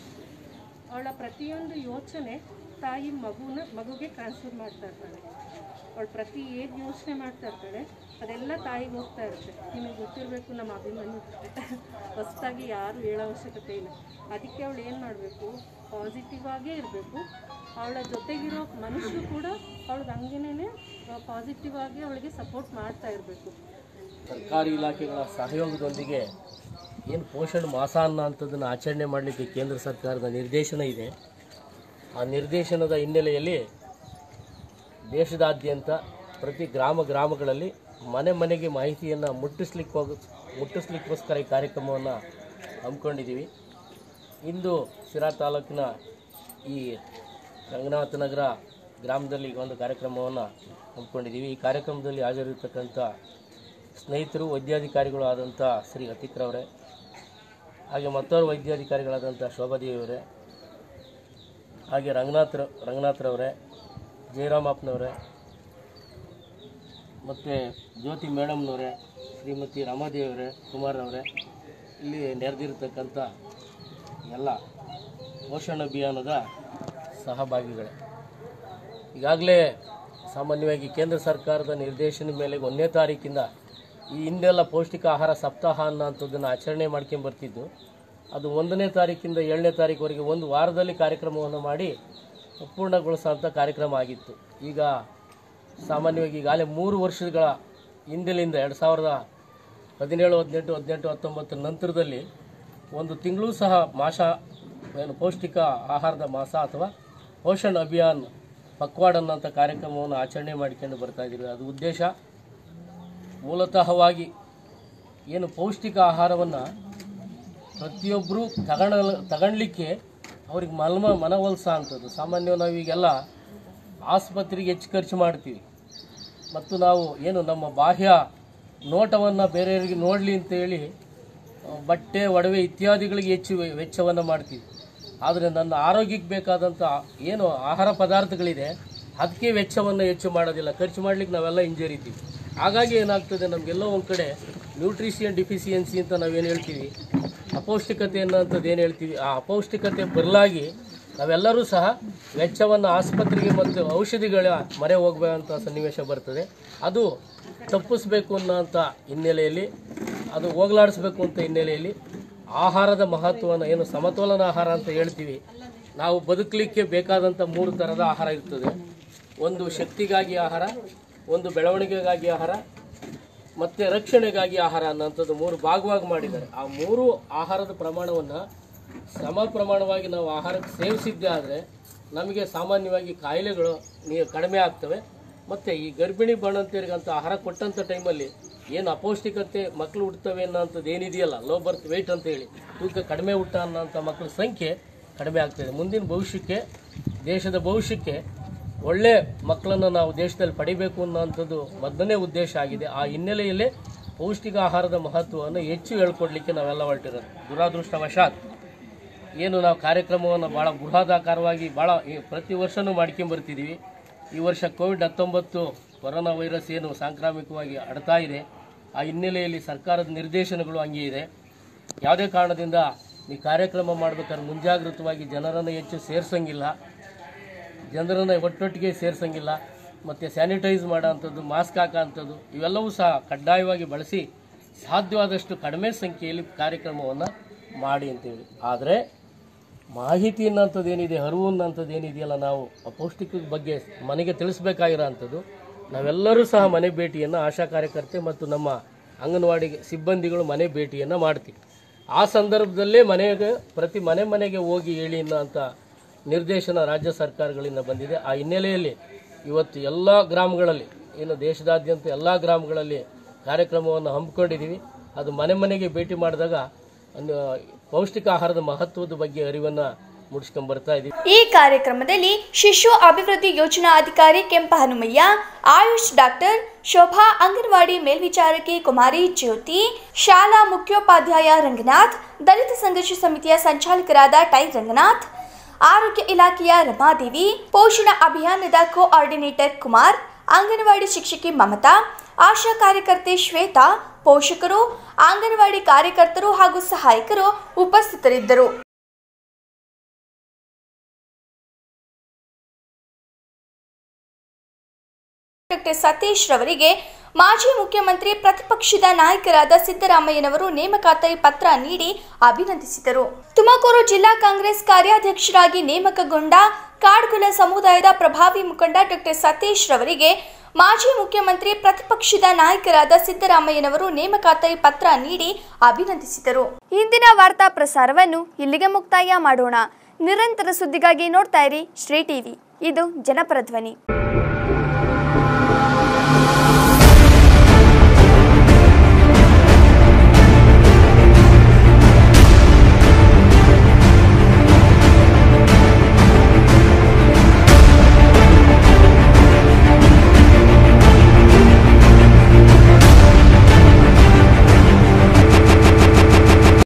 ಅವಳ ಪ್ರತಿಯೊಂದು ಯೋಚನೆ ತಾಯಿ ಮಗುನ ಮಗುಗೆ ಟ್ರಾನ್ಸ್ಫರ್ ಮಾಡ್ತಾ ಇರ್ತಾಳೆ ಅವಳು ಪ್ರತಿ ಏನು ಯೋಚನೆ ಮಾಡ್ತಾ ಇರ್ತಾಳೆ ಅದೆಲ್ಲ ತಾಯಿಗೆ ಹೋಗ್ತಾ ಇರುತ್ತೆ ನಿಮಗೆ ಗೊತ್ತಿರಬೇಕು ನಮ್ಮ ಅಭಿಮನ್ಯು ಹೊಸ್ದಾಗಿ ಯಾರು ಹೇಳೋ ಅವಶ್ಯಕತೆ ಇಲ್ಲ ಅದಕ್ಕೆ ಅವಳು ಏನು ಮಾಡಬೇಕು ಪಾಸಿಟಿವ್ ಆಗೇ ಇರಬೇಕು ಅವಳ ಜೊತೆಗಿರೋ ಮನುಷ್ಯರು ಕೂಡ ಅವಳಿಗೆ ಹಂಗೇನೆ ಪಾಸಿಟಿವ್ ಆಗಿ ಅವಳಿಗೆ ಸಪೋರ್ಟ್ ಮಾಡ್ತಾ ಇರಬೇಕು ಸರ್ಕಾರಿ ಇಲಾಖೆಗಳ ಸಹಯೋಗದೊಂದಿಗೆ ಏನು ಪೋಷಣ್ ಮಾಸ ಅನ್ನೋ ಅಂಥದ್ದನ್ನು ಆಚರಣೆ ಮಾಡಲಿಕ್ಕೆ ಕೇಂದ್ರ ಸರ್ಕಾರದ ನಿರ್ದೇಶನ ಇದೆ ಆ ನಿರ್ದೇಶನದ ಹಿನ್ನೆಲೆಯಲ್ಲಿ ದೇಶದಾದ್ಯಂತ ಪ್ರತಿ ಗ್ರಾಮ ಗ್ರಾಮಗಳಲ್ಲಿ ಮನೆ ಮನೆಗೆ ಮಾಹಿತಿಯನ್ನು ಮುಟ್ಟಿಸ್ಲಿಕ್ಕೆ ಹೋಗ ಮುಟ್ಟಿಸ್ಲಿಕ್ಕೋಸ್ಕರ ಈ ಕಾರ್ಯಕ್ರಮವನ್ನು ಹಮ್ಮಿಕೊಂಡಿದ್ದೀವಿ ಇಂದು ಸಿರಾ ತಾಲೂಕಿನ ಈ ರಂಗನಾಥ ನಗರ ಗ್ರಾಮದಲ್ಲಿ ಈ ಒಂದು ಕಾರ್ಯಕ್ರಮವನ್ನು ಹಮ್ಮಿಕೊಂಡಿದ್ದೀವಿ ಈ ಕಾರ್ಯಕ್ರಮದಲ್ಲಿ ಹಾಜರಿರ್ತಕ್ಕಂಥ ಸ್ನೇಹಿತರು ವೈದ್ಯಾಧಿಕಾರಿಗಳು ಆದಂಥ ಶ್ರೀ ಅತಿಕ್ರವರೇ ಹಾಗೆ ಮತ್ತೋರು ವೈದ್ಯಾಧಿಕಾರಿಗಳಾದಂಥ ಶೋಭಾದೇವಿಯವರೇ ಹಾಗೆ ರಂಗನಾಥ್ ರಂಗನಾಥ್ರವರೇ ಜಯರಾಮಪ್ಪನವರೇ ಮತ್ತು ಜ್ಯೋತಿ ಮೇಡಮ್ನವರೇ ಶ್ರೀಮತಿ ರಮಾದೇವಿಯವರೇ ಕುಮಾರವರೇ ಇಲ್ಲಿ ನೆರೆದಿರ್ತಕ್ಕಂಥ ಎಲ್ಲ ಪೋಷಣ ಅಭಿಯಾನದ ಸಹಭಾಗಿಗಳೇ ಈಗಾಗಲೇ ಸಾಮಾನ್ಯವಾಗಿ ಕೇಂದ್ರ ಸರ್ಕಾರದ ನಿರ್ದೇಶನದ ಮೇಲೆ ಒಂದನೇ ತಾರೀಕಿಂದ ಈ ಹಿಂದೆಲ್ಲ ಪೌಷ್ಟಿಕ ಆಹಾರ ಸಪ್ತಾಹ ಅನ್ನೋಂಥದ್ದನ್ನು ಆಚರಣೆ ಮಾಡ್ಕೊಂಬರ್ತಿದ್ದು ಅದು ಒಂದನೇ ತಾರೀಕಿಂದ ಏಳನೇ ತಾರೀಕುವರೆಗೆ ಒಂದು ವಾರದಲ್ಲಿ ಕಾರ್ಯಕ್ರಮವನ್ನು ಮಾಡಿ ಪೂರ್ಣಗೊಳಿಸೋಂಥ ಕಾರ್ಯಕ್ರಮ ಆಗಿತ್ತು ಈಗ ಸಾಮಾನ್ಯವಾಗಿ ಈಗಾಗಲೇ ಮೂರು ವರ್ಷಗಳ ಹಿಂದೆಲಿಂದ ಎರಡು ಸಾವಿರದ ಹದಿನೇಳು ಹದಿನೆಂಟು ಹದಿನೆಂಟು ಹತ್ತೊಂಬತ್ತರ ನಂತರದಲ್ಲಿ ಒಂದು ತಿಂಗಳೂ ಸಹ ಮಾಸ ಏನು ಪೌಷ್ಟಿಕ ಆಹಾರದ ಮಾಸ ಅಥವಾ ಪೋಷಣ್ ಅಭಿಯಾನ್ ಪಕ್ವಾಡ್ ಅನ್ನೋಂಥ ಕಾರ್ಯಕ್ರಮವನ್ನು ಆಚರಣೆ ಮಾಡಿಕೊಂಡು ಬರ್ತಾ ಇದ್ದೀವಿ ಅದು ಉದ್ದೇಶ ಮೂಲತಃವಾಗಿ ಏನು ಪೌಷ್ಟಿಕ ಆಹಾರವನ್ನು ಪ್ರತಿಯೊಬ್ಬರು ತಗೊಳ ತಗೊಳ್ಲಿಕ್ಕೆ ಅವ್ರಿಗೆ ಮಲ್ಮ ಮನವೊಲಿಸೋ ಅಂಥದ್ದು ಸಾಮಾನ್ಯವಾಗಿ ನಾವೀಗೆಲ್ಲ ಆಸ್ಪತ್ರೆಗೆ ಹೆಚ್ಚು ಖರ್ಚು ಮಾಡ್ತೀವಿ ಮತ್ತು ನಾವು ಏನು ನಮ್ಮ ಬಾಹ್ಯ ನೋಟವನ್ನು ಬೇರೆಯವರಿಗೆ ನೋಡಲಿ ಅಂತೇಳಿ ಬಟ್ಟೆ ಒಡವೆ ಇತ್ಯಾದಿಗಳಿಗೆ ಹೆಚ್ಚು ವೆ- ವೆಚ್ಚವನ್ನು ಮಾಡ್ತೀವಿ ಆದರೆ ನನ್ನ ಆರೋಗ್ಯಕ್ಕೆ ಬೇಕಾದಂಥ ಏನು ಆಹಾರ ಪದಾರ್ಥಗಳಿದೆ ಅದಕ್ಕೆ ವೆಚ್ಚವನ್ನು ಹೆಚ್ಚು ಮಾಡೋದಿಲ್ಲ ಖರ್ಚು ಮಾಡ್ಲಿಕ್ಕೆ ನಾವೆಲ್ಲ ಹಿಂಜರಿತೀವಿ ಹಾಗಾಗಿ ಏನಾಗ್ತದೆ ನಮಗೆಲ್ಲೋ ಒಂದು ಕಡೆ ನ್ಯೂಟ್ರಿಷಿಯನ್ ಡಿಫಿಸಿಯನ್ಸಿ ಅಂತ ನಾವೇನು ಹೇಳ್ತೀವಿ ಅಪೌಷ್ಟಿಕತೆ ಅನ್ನೋಂಥದ್ದು ಏನು ಹೇಳ್ತೀವಿ ಆ ಅಪೌಷ್ಟಿಕತೆ ಬರಲಾಗಿ ನಾವೆಲ್ಲರೂ ಸಹ ವೆಚ್ಚವನ್ನು ಆಸ್ಪತ್ರೆಗೆ ಮತ್ತು ಔಷಧಿಗಳ ಮೊರೆ ಹೋಗುವಂಥ ಸನ್ನಿವೇಶ ಬರ್ತದೆ ಅದು ತಪ್ಪಿಸ್ಬೇಕು ಅನ್ನೋಂಥ ಹಿನ್ನೆಲೆಯಲ್ಲಿ ಅದು ಹೋಗಲಾಡಿಸ್ಬೇಕು ಅಂತ ಹಿನ್ನೆಲೆಯಲ್ಲಿ ಆಹಾರದ ಮಹತ್ವವನ್ನು ಏನು ಸಮತೋಲನ ಆಹಾರ ಅಂತ ಹೇಳ್ತೀವಿ ನಾವು ಬದುಕಲಿಕ್ಕೆ ಬೇಕಾದಂಥ ಮೂರು ಥರದ ಆಹಾರ ಇರ್ತದೆ ಒಂದು ಶಕ್ತಿಗಾಗಿ ಆಹಾರ ಒಂದು ಬೆಳವಣಿಗೆಗಾಗಿ ಆಹಾರ ಮತ್ತು ರಕ್ಷಣೆಗಾಗಿ ಆಹಾರ ಅನ್ನೋಂಥದ್ದು ಮೂರು ಭಾಗವಾಗಿ ಮಾಡಿದ್ದಾರೆ ಆ ಮೂರು ಆಹಾರದ ಪ್ರಮಾಣವನ್ನು ಸಮ ಪ್ರಮಾಣವಾಗಿ ನಾವು ಆಹಾರಕ್ಕೆ ಸೇವಿಸಿದ್ದೇ ಆದರೆ ನಮಗೆ ಸಾಮಾನ್ಯವಾಗಿ ಕಾಯಿಲೆಗಳು ನೀ ಕಡಿಮೆ ಆಗ್ತವೆ ಮತ್ತು ಈ ಗರ್ಭಿಣಿ ಬಾಣಂತಿಯರಿಗಂತ ಆಹಾರ ಕೊಟ್ಟಂಥ ಟೈಮಲ್ಲಿ ಏನು ಅಪೌಷ್ಟಿಕತೆ ಮಕ್ಕಳು ಹುಡ್ತವೆ ಅನ್ನೋಂಥದ್ದು ಏನಿದೆಯಲ್ಲ ಲೋ ಬರ್ತ್ ವೆಯ್ಟ್ ಅಂತ ಹೇಳಿ ತೂಕ ಕಡಿಮೆ ಹುಟ್ಟ ಅನ್ನೋಂಥ ಮಕ್ಕಳ ಸಂಖ್ಯೆ ಕಡಿಮೆ ಆಗ್ತದೆ ಮುಂದಿನ ಭವಿಷ್ಯಕ್ಕೆ ದೇಶದ ಭವಿಷ್ಯಕ್ಕೆ ಒಳ್ಳೆ ಮಕ್ಕಳನ್ನು ನಾವು ದೇಶದಲ್ಲಿ ಪಡಿಬೇಕು ಅನ್ನೋಂಥದ್ದು ಮೊದಲನೇ ಉದ್ದೇಶ ಆಗಿದೆ ಆ ಹಿನ್ನೆಲೆಯಲ್ಲೇ ಪೌಷ್ಟಿಕ ಆಹಾರದ ಮಹತ್ವವನ್ನು ಹೆಚ್ಚು ಹೇಳ್ಕೊಡ್ಲಿಕ್ಕೆ ನಾವೆಲ್ಲ ಹೊರಟಿರೋದು ದುರಾದೃಷ್ಟವಶಾತ್ ಏನು ನಾವು ಕಾರ್ಯಕ್ರಮವನ್ನು ಭಾಳ ಬೃಹದಾಕಾರವಾಗಿ ಭಾಳ ಈ ಪ್ರತಿ ವರ್ಷವೂ ಮಾಡ್ಕೊಂಬರ್ತಿದ್ದೀವಿ ಈ ವರ್ಷ ಕೋವಿಡ್ ಹತ್ತೊಂಬತ್ತು ಕೊರೋನಾ ವೈರಸ್ ಏನು ಸಾಂಕ್ರಾಮಿಕವಾಗಿ ಹರಡ್ತಾ ಇದೆ ಆ ಹಿನ್ನೆಲೆಯಲ್ಲಿ ಸರ್ಕಾರದ ನಿರ್ದೇಶನಗಳು ಹಂಗೆ ಇದೆ ಯಾವುದೇ ಕಾರಣದಿಂದ ಈ ಕಾರ್ಯಕ್ರಮ ಮಾಡಬೇಕಾದ್ರೆ ಮುಂಜಾಗೃತವಾಗಿ ಜನರನ್ನು ಹೆಚ್ಚು ಸೇರ್ಸಂಗಿಲ್ಲ ಜನರನ್ನು ಒಟ್ಟೊಟ್ಟಿಗೆ ಸೇರ್ಸಂಗಿಲ್ಲ ಮತ್ತು ಸ್ಯಾನಿಟೈಸ್ ಮಾಡೋಂಥದ್ದು ಮಾಸ್ಕ್ ಹಾಕೋಂಥದ್ದು ಇವೆಲ್ಲವೂ ಸಹ ಕಡ್ಡಾಯವಾಗಿ ಬಳಸಿ ಸಾಧ್ಯವಾದಷ್ಟು ಕಡಿಮೆ ಸಂಖ್ಯೆಯಲ್ಲಿ ಕಾರ್ಯಕ್ರಮವನ್ನು ಮಾಡಿ ಅಂತೇಳಿ ಆದರೆ ಮಾಹಿತಿ ಅನ್ನೋಂಥದ್ದು ಏನಿದೆ ಅರಿವು ಅನ್ನೋಂಥದ್ದು ಏನಿದೆಯಲ್ಲ ನಾವು ಅಪೌಷ್ಟಿಕದ ಬಗ್ಗೆ ಮನೆಗೆ ತಿಳಿಸ್ಬೇಕಾಗಿರೋ ಅಂಥದ್ದು ನಾವೆಲ್ಲರೂ ಸಹ ಮನೆ ಭೇಟಿಯನ್ನು ಆಶಾ ಕಾರ್ಯಕರ್ತೆ ಮತ್ತು ನಮ್ಮ ಅಂಗನವಾಡಿ ಸಿಬ್ಬಂದಿಗಳು ಮನೆ ಭೇಟಿಯನ್ನು ಮಾಡ್ತೀವಿ ಆ ಸಂದರ್ಭದಲ್ಲೇ ಮನೆಗೆ ಪ್ರತಿ ಮನೆ ಮನೆಗೆ ಹೋಗಿ ಹೇಳಿ ಅನ್ನೋಂಥ ನಿರ್ದೇಶನ ರಾಜ್ಯ ಸರ್ಕಾರಗಳಿಂದ ಬಂದಿದೆ ಆ ಹಿನ್ನೆಲೆಯಲ್ಲಿ ಇವತ್ತು ಎಲ್ಲ ಗ್ರಾಮಗಳಲ್ಲಿ ಏನು ದೇಶದಾದ್ಯಂತ ಎಲ್ಲ ಗ್ರಾಮಗಳಲ್ಲಿ ಕಾರ್ಯಕ್ರಮವನ್ನು ಹಮ್ಮಿಕೊಂಡಿದ್ದೀವಿ ಅದು ಮನೆ ಮನೆಗೆ ಭೇಟಿ ಮಾಡಿದಾಗ ಒಂದು ಪೌಷ್ಟಿಕ ಆಹಾರದ ಮಹತ್ವದ ಬಗ್ಗೆ ಅರಿವನ್ನು ಮೂಡಿಸ್ಕೊಂಡ್ ಬರ್ತಾ ಇದ್ದೀವಿ ಈ ಕಾರ್ಯಕ್ರಮದಲ್ಲಿ ಶಿಶು ಅಭಿವೃದ್ಧಿ ಯೋಜನಾ ಅಧಿಕಾರಿ ಕೆಂಪ ಹನುಮಯ್ಯ ಆಯುಷ್ ಡಾಕ್ಟರ್ ಶೋಭಾ ಅಂಗನವಾಡಿ ಮೇಲ್ವಿಚಾರಕಿ ಕುಮಾರಿ ಜ್ಯೋತಿ ಶಾಲಾ ಮುಖ್ಯೋಪಾಧ್ಯಾಯ ರಂಗನಾಥ್ ದಲಿತ ಸಂಘರ್ಷ ಸಮಿತಿಯ ಸಂಚಾಲಕರಾದ ಟೈ ರಂಗನಾಥ್ ಆರೋಗ್ಯ ಇಲಾಖೆಯ ರಮಾದೇವಿ ಪೋಷಣ ಅಭಿಯಾನದ ಕೋಆರ್ಡಿನೇಟರ್ ಕುಮಾರ್ ಅಂಗನವಾಡಿ ಶಿಕ್ಷಕಿ ಮಮತಾ ಆಶಾ ಕಾರ್ಯಕರ್ತೆ ಶ್ವೇತಾ ಪೋಷಕರು ಅಂಗನವಾಡಿ ಕಾರ್ಯಕರ್ತರು ಹಾಗೂ ಸಹಾಯಕರು ಉಪಸ್ಥಿತರಿದ್ದರು ಡಾಕ್ಟರ್ ಸತೀಶ್ ರವರಿಗೆ ಮಾಜಿ ಮುಖ್ಯಮಂತ್ರಿ ಪ್ರತಿಪಕ್ಷದ ನಾಯಕರಾದ ಸಿದ್ದರಾಮಯ್ಯನವರು ನೇಮಕಾತಿ ಪತ್ರ ನೀಡಿ ಅಭಿನಂದಿಸಿದರು ತುಮಕೂರು ಜಿಲ್ಲಾ ಕಾಂಗ್ರೆಸ್ ಕಾರ್ಯಾಧ್ಯಕ್ಷರಾಗಿ ನೇಮಕಗೊಂಡ ಕಾಡ್ಗುಲ ಸಮುದಾಯದ ಪ್ರಭಾವಿ ಮುಖಂಡ ಡಾಕ್ಟರ್ ಸತೀಶ್ ರವರಿಗೆ ಮಾಜಿ ಮುಖ್ಯಮಂತ್ರಿ ಪ್ರತಿಪಕ್ಷದ ನಾಯಕರಾದ ಸಿದ್ದರಾಮಯ್ಯನವರು ನೇಮಕಾತಿ ಪತ್ರ ನೀಡಿ ಅಭಿನಂದಿಸಿದರು ಇಂದಿನ ವಾರ್ತಾ ಪ್ರಸಾರವನ್ನು ಇಲ್ಲಿಗೆ ಮುಕ್ತಾಯ ಮಾಡೋಣ ನಿರಂತರ ಸುದ್ದಿಗಾಗಿ ನೋಡ್ತಾ ಇರಿ ಶ್ರೀ ಟಿವಿ ಇದು ಜನಪರ ಧ್ವನಿ